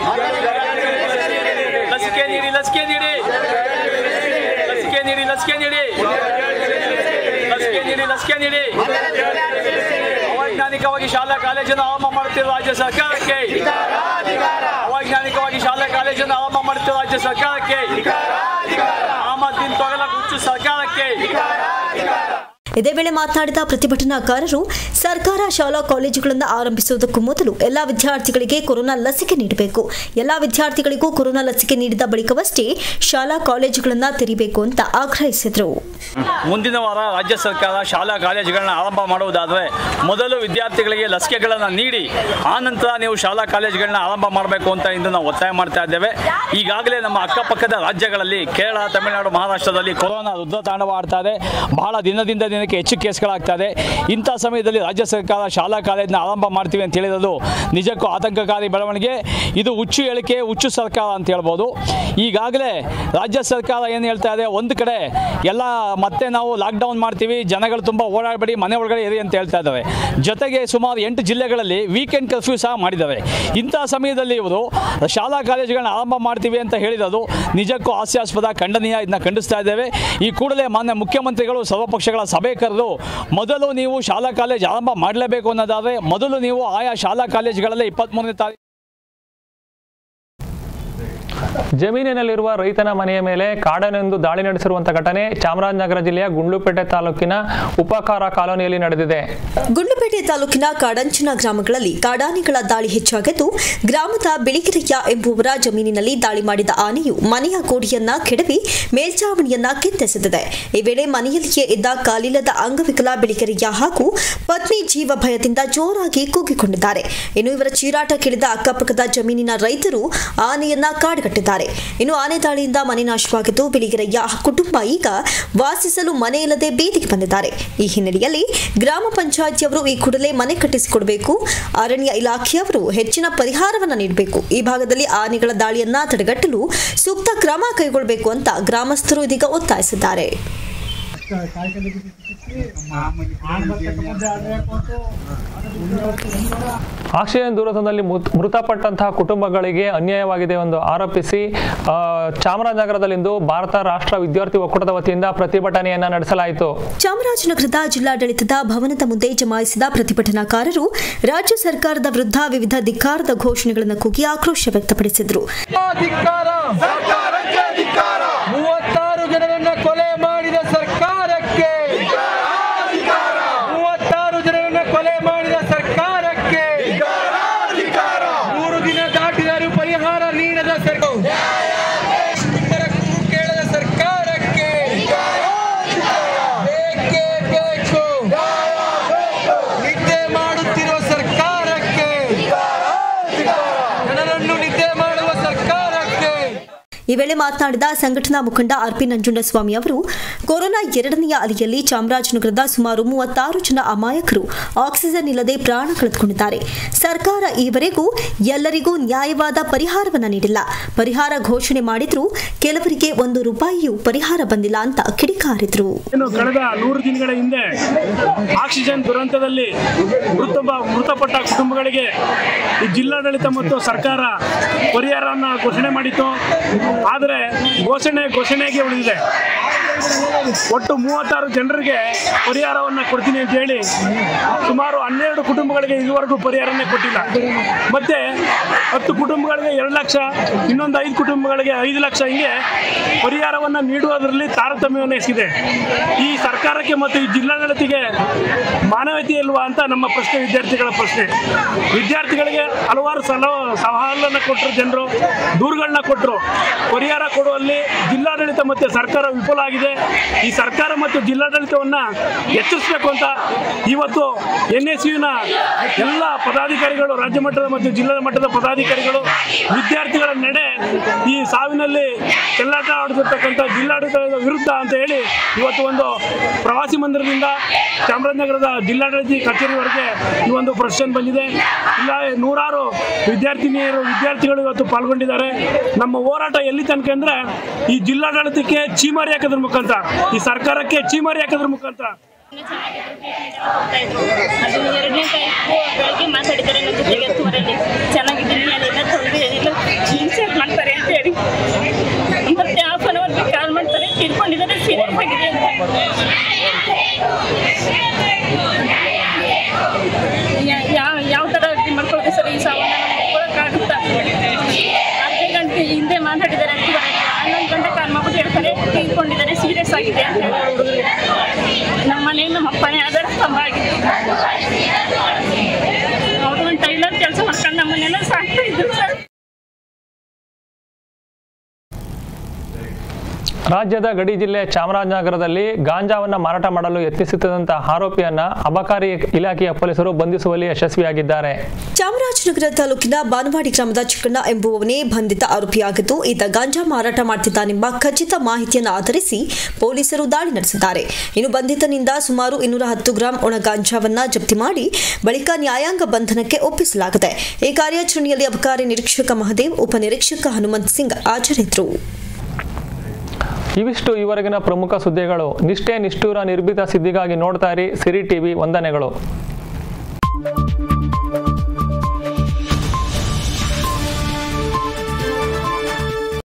ಲಸಿಕೆ ನೀಡಿ ಲಸಿಕೆ ನೀಡಿ ಲಸಿಕೆ ನೀಡಿ ಲಸಿಕೆ ನೀಡಿ ಲಸಿಕೆ ನೀಡಿ ಲಸಿಕೆ ನೀಡಿ ಅವೈಜ್ಞಾನಿಕವಾಗಿ ಶಾಲಾ ಕಾಲೇಜನ್ನು ಆರಂಭ ಮಾಡುತ್ತಿರುವ ರಾಜ್ಯ ಸರ್ಕಾರಕ್ಕೆ ಅವೈಜ್ಞಾನಿಕವಾಗಿ ಶಾಲಾ ಕಾಲೇಜನ್ನು ಆರಂಭ ಮಾಡುತ್ತಿರುವ ರಾಜ್ಯ ಸರ್ಕಾರಕ್ಕೆ ಆಮ್ ಆದ್ಮಿ ತೊಗಲ ಹುಚ್ಚು ಸರ್ಕಾರಕ್ಕೆ ಇದೇ ವೇಳೆ ಮಾತನಾಡಿದ ಪ್ರತಿಭಟನಾಕಾರರು ಸರ್ಕಾರ ಶಾಲಾ ಕಾಲೇಜುಗಳನ್ನು ಆರಂಭಿಸುವುದಕ್ಕೂ ಮೊದಲು ಎಲ್ಲಾ ವಿದ್ಯಾರ್ಥಿಗಳಿಗೆ ಕೊರೋನಾ ಲಸಿಕೆ ನೀಡಬೇಕು ಎಲ್ಲಾ ವಿದ್ಯಾರ್ಥಿಗಳಿಗೂ ಕೊರೋನಾ ಲಸಿಕೆ ನೀಡಿದ ಬಳಿಕವಷ್ಟೇ ಶಾಲಾ ಕಾಲೇಜುಗಳನ್ನು ತೆರೀಬೇಕು ಅಂತ ಆಗ್ರಹಿಸಿದರು ಮುಂದಿನ ವಾರ ರಾಜ್ಯ ಸರ್ಕಾರ ಶಾಲಾ ಕಾಲೇಜುಗಳನ್ನ ಆರಂಭ ಮಾಡುವುದಾದರೆ ಮೊದಲು ವಿದ್ಯಾರ್ಥಿಗಳಿಗೆ ಲಸಿಕೆಗಳನ್ನು ನೀಡಿ ಆ ನಂತರ ನೀವು ಶಾಲಾ ಕಾಲೇಜುಗಳನ್ನ ಆರಂಭ ಮಾಡಬೇಕು ಅಂತ ಇಂದು ನಾವು ಒತ್ತಾಯ ಮಾಡ್ತಾ ಇದ್ದೇವೆ ಈಗಾಗಲೇ ನಮ್ಮ ಅಕ್ಕಪಕ್ಕದ ರಾಜ್ಯಗಳಲ್ಲಿ ಕೇರಳ ತಮಿಳುನಾಡು ಮಹಾರಾಷ್ಟ್ರದಲ್ಲಿ ಕೊರೋನಾ ರುದ್ರ ತಾಂಡವ ಆಡ್ತಾ ಇದೆ ಬಹಳ ದಿನದಿಂದ ದಿನಕ್ಕೆ ಹೆಚ್ಚು ಕೇಸ್ಗಳಾಗ್ತಾ ಇದೆ ಇಂಥ ಸಮಯದಲ್ಲಿ ರಾಜ್ಯ ಸರ್ಕಾರ ಶಾಲಾ ಕಾಲೇಜನ್ನ ಆರಂಭ ಮಾಡ್ತೀವಿ ಅಂತ ಹೇಳಿರೋದು ನಿಜಕ್ಕೂ ಆತಂಕಕಾರಿ ಬೆಳವಣಿಗೆ ಇದು ಹುಚ್ಚು ಹೇಳಿಕೆ ಹುಚ್ಚು ಸರ್ಕಾರ ಅಂತ ಹೇಳ್ಬೋದು ಈಗಾಗಲೇ ರಾಜ್ಯ ಸರ್ಕಾರ ಏನು ಹೇಳ್ತಾ ಇದೆ ಒಂದು ಕಡೆ ಎಲ್ಲ ಮತ್ತೆ ನಾವು ಲಾಕ್ಡೌನ್ ಮಾಡ್ತೀವಿ ಜನಗಳು ತುಂಬ ಓಡಾಡಬೇಡಿ ಮನೆ ಒಳಗಡೆ ಇರಿ ಅಂತ ಹೇಳ್ತಾ ಇದ್ದಾರೆ ಜೊತೆಗೆ ಸುಮಾರು ಎಂಟು ಜಿಲ್ಲೆಗಳಲ್ಲಿ ವೀಕೆಂಡ್ ಕರ್ಫ್ಯೂ ಸಹ ಮಾಡಿದ್ದಾರೆ ಇಂಥ ಸಮಯದಲ್ಲಿ ಇವರು ಶಾಲಾ ಕಾಲೇಜುಗಳನ್ನ ಆರಂಭ ಮಾಡ್ತೀವಿ ಅಂತ ಹೇಳಿರೋದು ನಿಜಕ್ಕೂ ಹಾಸ್ಯಾಸ್ಪದ ಖಂಡನೀಯ ಇದನ್ನ ಖಂಡಿಸ್ತಾ ಇದ್ದೇವೆ ಈ ಕೂಡಲೇ ಮಾನ್ಯ ಮುಖ್ಯಮಂತ್ರಿಗಳು ಸರ್ವಪಕ್ಷಗಳ ಸಭೆ ಕರೆದು ಮೊದಲು ನೀವು ಶಾಲಾ ಕಾಲೇಜ್ ಆರಂಭ ಮಾಡಲೇಬೇಕು ಅನ್ನೋದಾದರೆ ಮೊದಲು ನೀವು ಆಯಾ ಶಾಲಾ ಕಾಲೇಜುಗಳಲ್ಲಿ ಇಪ್ಪತ್ತ್ಮೂರನೇ ತಾರೀಕು ಜಮೀನಿನಲ್ಲಿರುವ ರೈತನ ಮನೆಯ ಮೇಲೆ ಕಾಡನೆಂದು ದಾಳಿ ನಡೆಸಿರುವಂತಹ ಘಟನೆ ಚಾಮರಾಜನಗರ ಜಿಲ್ಲೆಯ ಗುಂಡ್ಲುಪೇಟೆ ತಾಲೂಕಿನ ಉಪಕಾರ ಕಾಲೋನಿಯಲ್ಲಿ ನಡೆದಿದೆ ಗುಂಡ್ಲುಪೇಟೆ ತಾಲೂಕಿನ ಕಾಡಂಚಿನ ಗ್ರಾಮಗಳಲ್ಲಿ ಕಾಡಾನೆಗಳ ದಾಳಿ ಹೆಚ್ಚಾಗಿದ್ದು ಗ್ರಾಮದ ಬಿಳಿಗಿರಯ್ಯ ಎಂಬುವರ ಜಮೀನಿನಲ್ಲಿ ದಾಳಿ ಮಾಡಿದ ಆನೆಯು ಮನೆಯ ಗೋಡೆಯನ್ನ ಕೆಡವಿ ಮೇಲ್ಚಾವಣಿಯನ್ನ ಕಿತ್ತೆಸೆದಿದೆ ಈ ವೇಳೆ ಮನೆಯಲ್ಲಿಯೇ ಇದ್ದ ಕಾಲಿಲ್ಲದ ಅಂಗವಿಕಲ ಬಿಳಿಗಿರಯ್ಯ ಹಾಗೂ ಪತ್ನಿ ಜೀವ ಭಯದಿಂದ ಜೋರಾಗಿ ಕೂಗಿಕೊಂಡಿದ್ದಾರೆ ಇನ್ನು ಇವರ ಚೀರಾಟ ಕೇಳಿದ ಅಕ್ಕಪಕ್ಕದ ಜಮೀನಿನ ರೈತರು ಆನೆಯನ್ನ ಕಾಡ್ಗಟ್ಟಿದ್ದಾರೆ ಇನ್ನು ಆನೆ ದಾಳಿಯಿಂದ ಮನೆ ನಾಶವಾಗಿದ್ದು ಬಿಳಿಗಿರಯ್ಯ ಕುಟುಂಬ ಈಗ ವಾಸಿಸಲು ಮನೆ ಇಲ್ಲದೆ ಬೀದಿಗೆ ಬಂದಿದ್ದಾರೆ ಈ ಹಿನ್ನೆಲೆಯಲ್ಲಿ ಗ್ರಾಮ ಪಂಚಾಯಿತಿಯವರು ಈ ಕೂಡಲೇ ಮನೆ ಕಟ್ಟಿಸಿಕೊಡಬೇಕು ಅರಣ್ಯ ಇಲಾಖೆಯವರು ಹೆಚ್ಚಿನ ಪರಿಹಾರವನ್ನ ನೀಡಬೇಕು ಈ ಭಾಗದಲ್ಲಿ ಆನೆಗಳ ದಾಳಿಯನ್ನ ತಡೆಗಟ್ಟಲು ಸೂಕ್ತ ಕ್ರಮ ಕೈಗೊಳ್ಳಬೇಕು ಅಂತ ಗ್ರಾಮಸ್ಥರು ಇದೀಗ ಒತ್ತಾಯಿಸಿದ್ದಾರೆ ಆಕ್ಸಿಜನ್ ದೂರದಲ್ಲಿ ಮೃತ್- ಮೃತಪಟ್ಟಂತಹ ಕುಟುಂಬಗಳಿಗೆ ಅನ್ಯಾಯವಾಗಿದೆ ಎಂದು ಆರೋಪಿಸಿ ಆ, ಚಾಮರಾಜನಗರದಲ್ಲಿಂದು ಭಾರತ ರಾಷ್ಟ್ರ ವಿದ್ಯಾರ್ಥಿ ಒಕ್ಕೂಟದ ವತಿಯಿಂದ ಪ್ರತಿಭಟನೆಯನ್ನ ನಡೆಸಲಾಯಿತು ಚಾಮರಾಜನಗರದ ಜಿಲ್ಲಾಡಳಿತದ ಭವನದ ಮುಂದೆ ಜಮಾಯಿಸಿದ ಪ್ರತಿಭಟನಾಕಾರರು ರಾಜ್ಯ ಸರ್ಕಾರದ ವಿರುದ್ಧ ವಿವಿಧ ಧಿಕ್ಕಾರದ ಘೋಷಣೆಗಳನ್ನು ಕೂಗಿ ಆಕ್ರೋಶ ವ್ಯಕ್ತಪಡಿಸಿದರು ಮೂವತ್ತಾರು ಜನರನ್ನ ಕೊಲೆ ಮಾಡಿದ ಸರ್ಕಾರಕ್ಕೆ ಮೂವತ್ತಾರು ಜನರನ್ನ ಕೊಲೆ ಮಾಡಿದ ಸರ್ಕಾರಕ್ಕೆ ಮೂರು ದಿನ ದಾಟಿದರೂ ಪರಿಹಾರ ನೀಡದ ಸರ್ಕಾರ ಕೇಳದ ಸರ್ಕಾರಕ್ಕೆ ಬೇಕೇ ಬೇಕು ನಿದ್ದೆ ಮಾಡುತ್ತಿರುವ ಸರ್ಕಾರಕ್ಕೆ ಜನರನ್ನು ನಿದ್ದೆ ಮಾಡುವ ಸರ್ಕಾರಕ್ಕೆ ಈ ವೇಳೆ ಮಾತನಾಡಿದ ಸಂಘಟನಾ ಮುಖಂಡ ಆರ್ಪಿ ನಂಜುಂಡಸ್ವಾಮಿ ಅವರು ಕೊರೋನಾ ಎರಡನೆಯ ಅಲೆಯಲ್ಲಿ ಚಾಮರಾಜನಗರದ ಸುಮಾರು ಮೂವತ್ತಾರು ಜನ ಅಮಾಯಕರು ಆಕ್ಸಿಜನ್ ಇಲ್ಲದೆ ಪ್ರಾಣ ಕಳೆದುಕೊಂಡಿದ್ದಾರೆ ಸರ್ಕಾರ ಈವರೆಗೂ ಎಲ್ಲರಿಗೂ ನ್ಯಾಯವಾದ ಪರಿಹಾರವನ್ನ ನೀಡಿಲ್ಲ ಪರಿಹಾರ ಘೋಷಣೆ ಮಾಡಿದ್ರೂ ಕೆಲವರಿಗೆ ಒಂದು ರೂಪಾಯಿಯೂ ಪರಿಹಾರ ಬಂದಿಲ್ಲ ಅಂತ ಕಿಡಿಕಾರಿದ್ರು ಏನು ಕಳೆದ ನೂರು ದಿನಗಳ ಹಿಂದೆ ಆಕ್ಸಿಜನ್ ದುರಂತದಲ್ಲಿ ಮೃತ ಮೃತಪಟ್ಟ ಕುಟುಂಬಗಳಿಗೆ ಈ ಜಿಲ್ಲಾಡಳಿತ ಮತ್ತು ಸರ್ಕಾರ ಪರಿಹಾರವನ್ನು ಘೋಷಣೆ ಮಾಡಿತ್ತು ಆದರೆ ಘೋಷಣೆ ಘೋಷಣೆಗೆ ಉಳಿದಿದೆ ಒಟ್ಟು ಮೂವತ್ತಾರು ಜನರಿಗೆ ಪರಿಹಾರವನ್ನು ಕೊಡ್ತೀನಿ ಅಂತ ಹೇಳಿ ಸುಮಾರು ಹನ್ನೆರಡು ಕುಟುಂಬಗಳಿಗೆ ಇದುವರೆಗೂ ಪರಿಹಾರನೇ ಕೊಟ್ಟಿಲ್ಲ ಮತ್ತೆ ಹತ್ತು ಕುಟುಂಬಗಳಿಗೆ ಎರಡು ಲಕ್ಷ ಇನ್ನೊಂದು ಐದು ಕುಟುಂಬಗಳಿಗೆ ಐದು ಲಕ್ಷ ಹಿಂಗೆ ಪರಿಹಾರವನ್ನು ನೀಡುವುದರಲ್ಲಿ ತಾರತಮ್ಯವನ್ನು ಎಸಗಿದೆ ಈ ಸರ್ಕಾರಕ್ಕೆ ಮತ್ತು ಈ ಜಿಲ್ಲಾಡಳಿತಿಗೆ ಮಾನವೀಯತೆ ಇಲ್ವಾ ಅಂತ ನಮ್ಮ ಪ್ರಶ್ನೆ ವಿದ್ಯಾರ್ಥಿಗಳ ಪ್ರಶ್ನೆ ವಿದ್ಯಾರ್ಥಿಗಳಿಗೆ ಹಲವಾರು ಸಲ ಸವಾಲನ್ನು ಕೊಟ್ಟರು ಜನರು ದೂರುಗಳನ್ನ ಕೊಟ್ಟರು ಪರಿಹಾರ ಕೊಡುವಲ್ಲಿ ಜಿಲ್ಲಾಡಳಿತ ಮತ್ತು ಸರ್ಕಾರ ವಿಫಲ ಆಗಿದೆ ಈ ಸರ್ಕಾರ ಮತ್ತು ಜಿಲ್ಲಾಡಳಿತವನ್ನು ಎಚ್ಚರಿಸಬೇಕು ಅಂತ ಇವತ್ತು ಎನ್ ಎಸ್ ಯುನ ಎಲ್ಲ ಪದಾಧಿಕಾರಿಗಳು ರಾಜ್ಯ ಮಟ್ಟದ ಮತ್ತು ಜಿಲ್ಲಾ ಮಟ್ಟದ ಪದಾಧಿಕಾರಿಗಳು ವಿದ್ಯಾರ್ಥಿಗಳ ನಡೆ ಈ ಸಾವಿನಲ್ಲಿ ಚೆಲ್ಲಾಟ ಆಡುತ್ತಿರ್ತಕ್ಕಂಥ ಜಿಲ್ಲಾಡಳಿತದ ವಿರುದ್ಧ ಅಂತ ಹೇಳಿ ಇವತ್ತು ಒಂದು ಪ್ರವಾಸಿ ಮಂದಿರದಿಂದ ಚಾಮರಾಜನಗರದ ಜಿಲ್ಲಾಡಳಿತ ಕಚೇರಿವರೆಗೆ ಈ ಒಂದು ಪ್ರೊಸೆಷನ್ ಬಂದಿದೆ ಇಲ್ಲ ನೂರಾರು ವಿದ್ಯಾರ್ಥಿನಿಯರು ವಿದ್ಯಾರ್ಥಿಗಳು ಇವತ್ತು ಪಾಲ್ಗೊಂಡಿದ್ದಾರೆ ನಮ್ಮ ಹೋರಾಟ ಎಲ್ಲಿ ತನಕ ಅಂದ್ರೆ ಈ ಜಿಲ್ಲಾಡಳಿತಕ್ಕೆ ಚೀಮಾರಿ ಹಾಕೋದ್ರ ಮುಖಾಂತರ ಈ ಸರ್ಕಾರಕ್ಕೆ ಚೀಮಾರಿ ಹಾಕೋದ್ರ ಮುಖಾಂತರ ಅದು ಎರಡನೇ ತಾರೀಕು ಬೆಳಗ್ಗೆ ಮಾತಾಡಿದ್ದಾರೆ ನನ್ನ ಜೊತೆಗೆ ಹತ್ತುವರೆಯಲ್ಲಿ ಚೆನ್ನಾಗಿದ್ದೀನಿ ಅಲ್ಲೆಲ್ಲ ತೊಂದರೆ ಏನಿಲ್ಲ ಇನ್ಸರ್ಟ್ ಮಾಡ್ತಾರೆ ಅಂತ ಹೇಳಿ ಮತ್ತೆ ಹಾಫ್ ಅನ್ ಅವರ್ಗೆ ಕಾಲ್ ಮಾಡ್ತಾರೆ ತಿಳ್ಕೊಂಡಿದ್ದಾರೆ ಸೀರಿಯಸ್ ಆಗಿದೆ ಅಂತ ಯಾ- ಯಾ- ಯಾವ ಥರ ಅರ್ಜಿ ಮಾಡ್ಕೊಳ್ತೀವಿ ಸರ್ ಈ ಸಾವನ್ನ ಒಪ್ಕೊಳ್ಳೋಕ್ಕಾಗುತ್ತಾ ಅರ್ಧ ಗಂಟೆ ಹಿಂದೆ ಮಾತಾಡಿದ್ದಾರೆ ಹತ್ತುವರೆಗೆ ಹನ್ನೊಂದು ಗಂಟೆ ಕಾಲ್ ಮಾಡ್ಬಿಟ್ಟು ಹೇಳ್ತಾರೆ ತೀರ್ಕೊಂಡಿದ್ದಾರೆ ಸೀರಿಯಸ್ ಆಗಿದೆ ಅಂತ ಹೇಳಿ ನಮ್ಮ ಮನೆ ನಮ್ಮ ಅಪ್ಪನೇ ಆಧಾರ ಸ್ತಂಭ ಆಗಿತ್ತು ಅವರು ಒಂದು ಟೈಲರ್ ಕೆಲಸ ಮಾಡ್ಕೊಂಡು ನಮ್ಮನ್ನೆಲ್ಲ ಸಾಕ್ತಾ ಇದ್ರು ಸರ್ ರಾಜ್ಯದ ಗಡಿ ಜಿಲ್ಲೆ ಚಾಮರಾಜನಗರದಲ್ಲಿ ಗಾಂಜಾವನ್ನ ಮಾರಾಟ ಮಾಡಲು ಯತ್ನಿಸುತ್ತಿದ್ದಂಥ ಆರೋಪಿಯನ್ನ ಅಬಕಾರಿ ಇಲಾಖೆಯ ಪೊಲೀಸರು ಬಂಧಿಸುವಲ್ಲಿ ಯಶಸ್ವಿಯಾಗಿದ್ದಾರೆ ಚಾಮರಾಜನಗರ ತಾಲೂಕಿನ ಬಾನವಾಡಿ ಗ್ರಾಮದ ಚಿಕ್ಕಣ್ಣ ಎಂಬುವವನೇ ಬಂಧಿತ ಆರೋಪಿಯಾಗಿದ್ದು ಈತ ಗಾಂಜಾ ಮಾರಾಟ ಮಾಡ್ತಿದ್ದಾನೆಂಬ ಖಚಿತ ಮಾಹಿತಿಯನ್ನು ಆಧರಿಸಿ ಪೊಲೀಸರು ದಾಳಿ ನಡೆಸಿದ್ದಾರೆ ಇನ್ನು ಬಂಧಿತನಿಂದ ಸುಮಾರು ಇನ್ನೂರ ಹತ್ತು ಗ್ರಾಂ ಒಣ ಗಾಂಜಾವನ್ನ ಜಪ್ತಿ ಮಾಡಿ ಬಳಿಕ ನ್ಯಾಯಾಂಗ ಬಂಧನಕ್ಕೆ ಒಪ್ಪಿಸಲಾಗಿದೆ ಈ ಕಾರ್ಯಾಚರಣೆಯಲ್ಲಿ ಅಬಕಾರಿ ನಿರೀಕ್ಷಕ ಮಹದೇವ್ ಉಪನಿರೀಕ್ಷಕ ಹನುಮಂತ್ ಸಿಂಗ್ ಹಾಜರಿದ್ದರು ಇವಿಷ್ಟು ಈವರೆಗಿನ ಪ್ರಮುಖ ಸುದ್ದಿಗಳು ನಿಷ್ಠೆ ನಿಷ್ಠೂರ ನಿರ್ಭೀತ ಸಿದ್ಧಿಗಾಗಿ ನೋಡ್ತಾ ಇರಿ ಸಿರಿ ಟಿವಿ ವಂದನೆಗಳು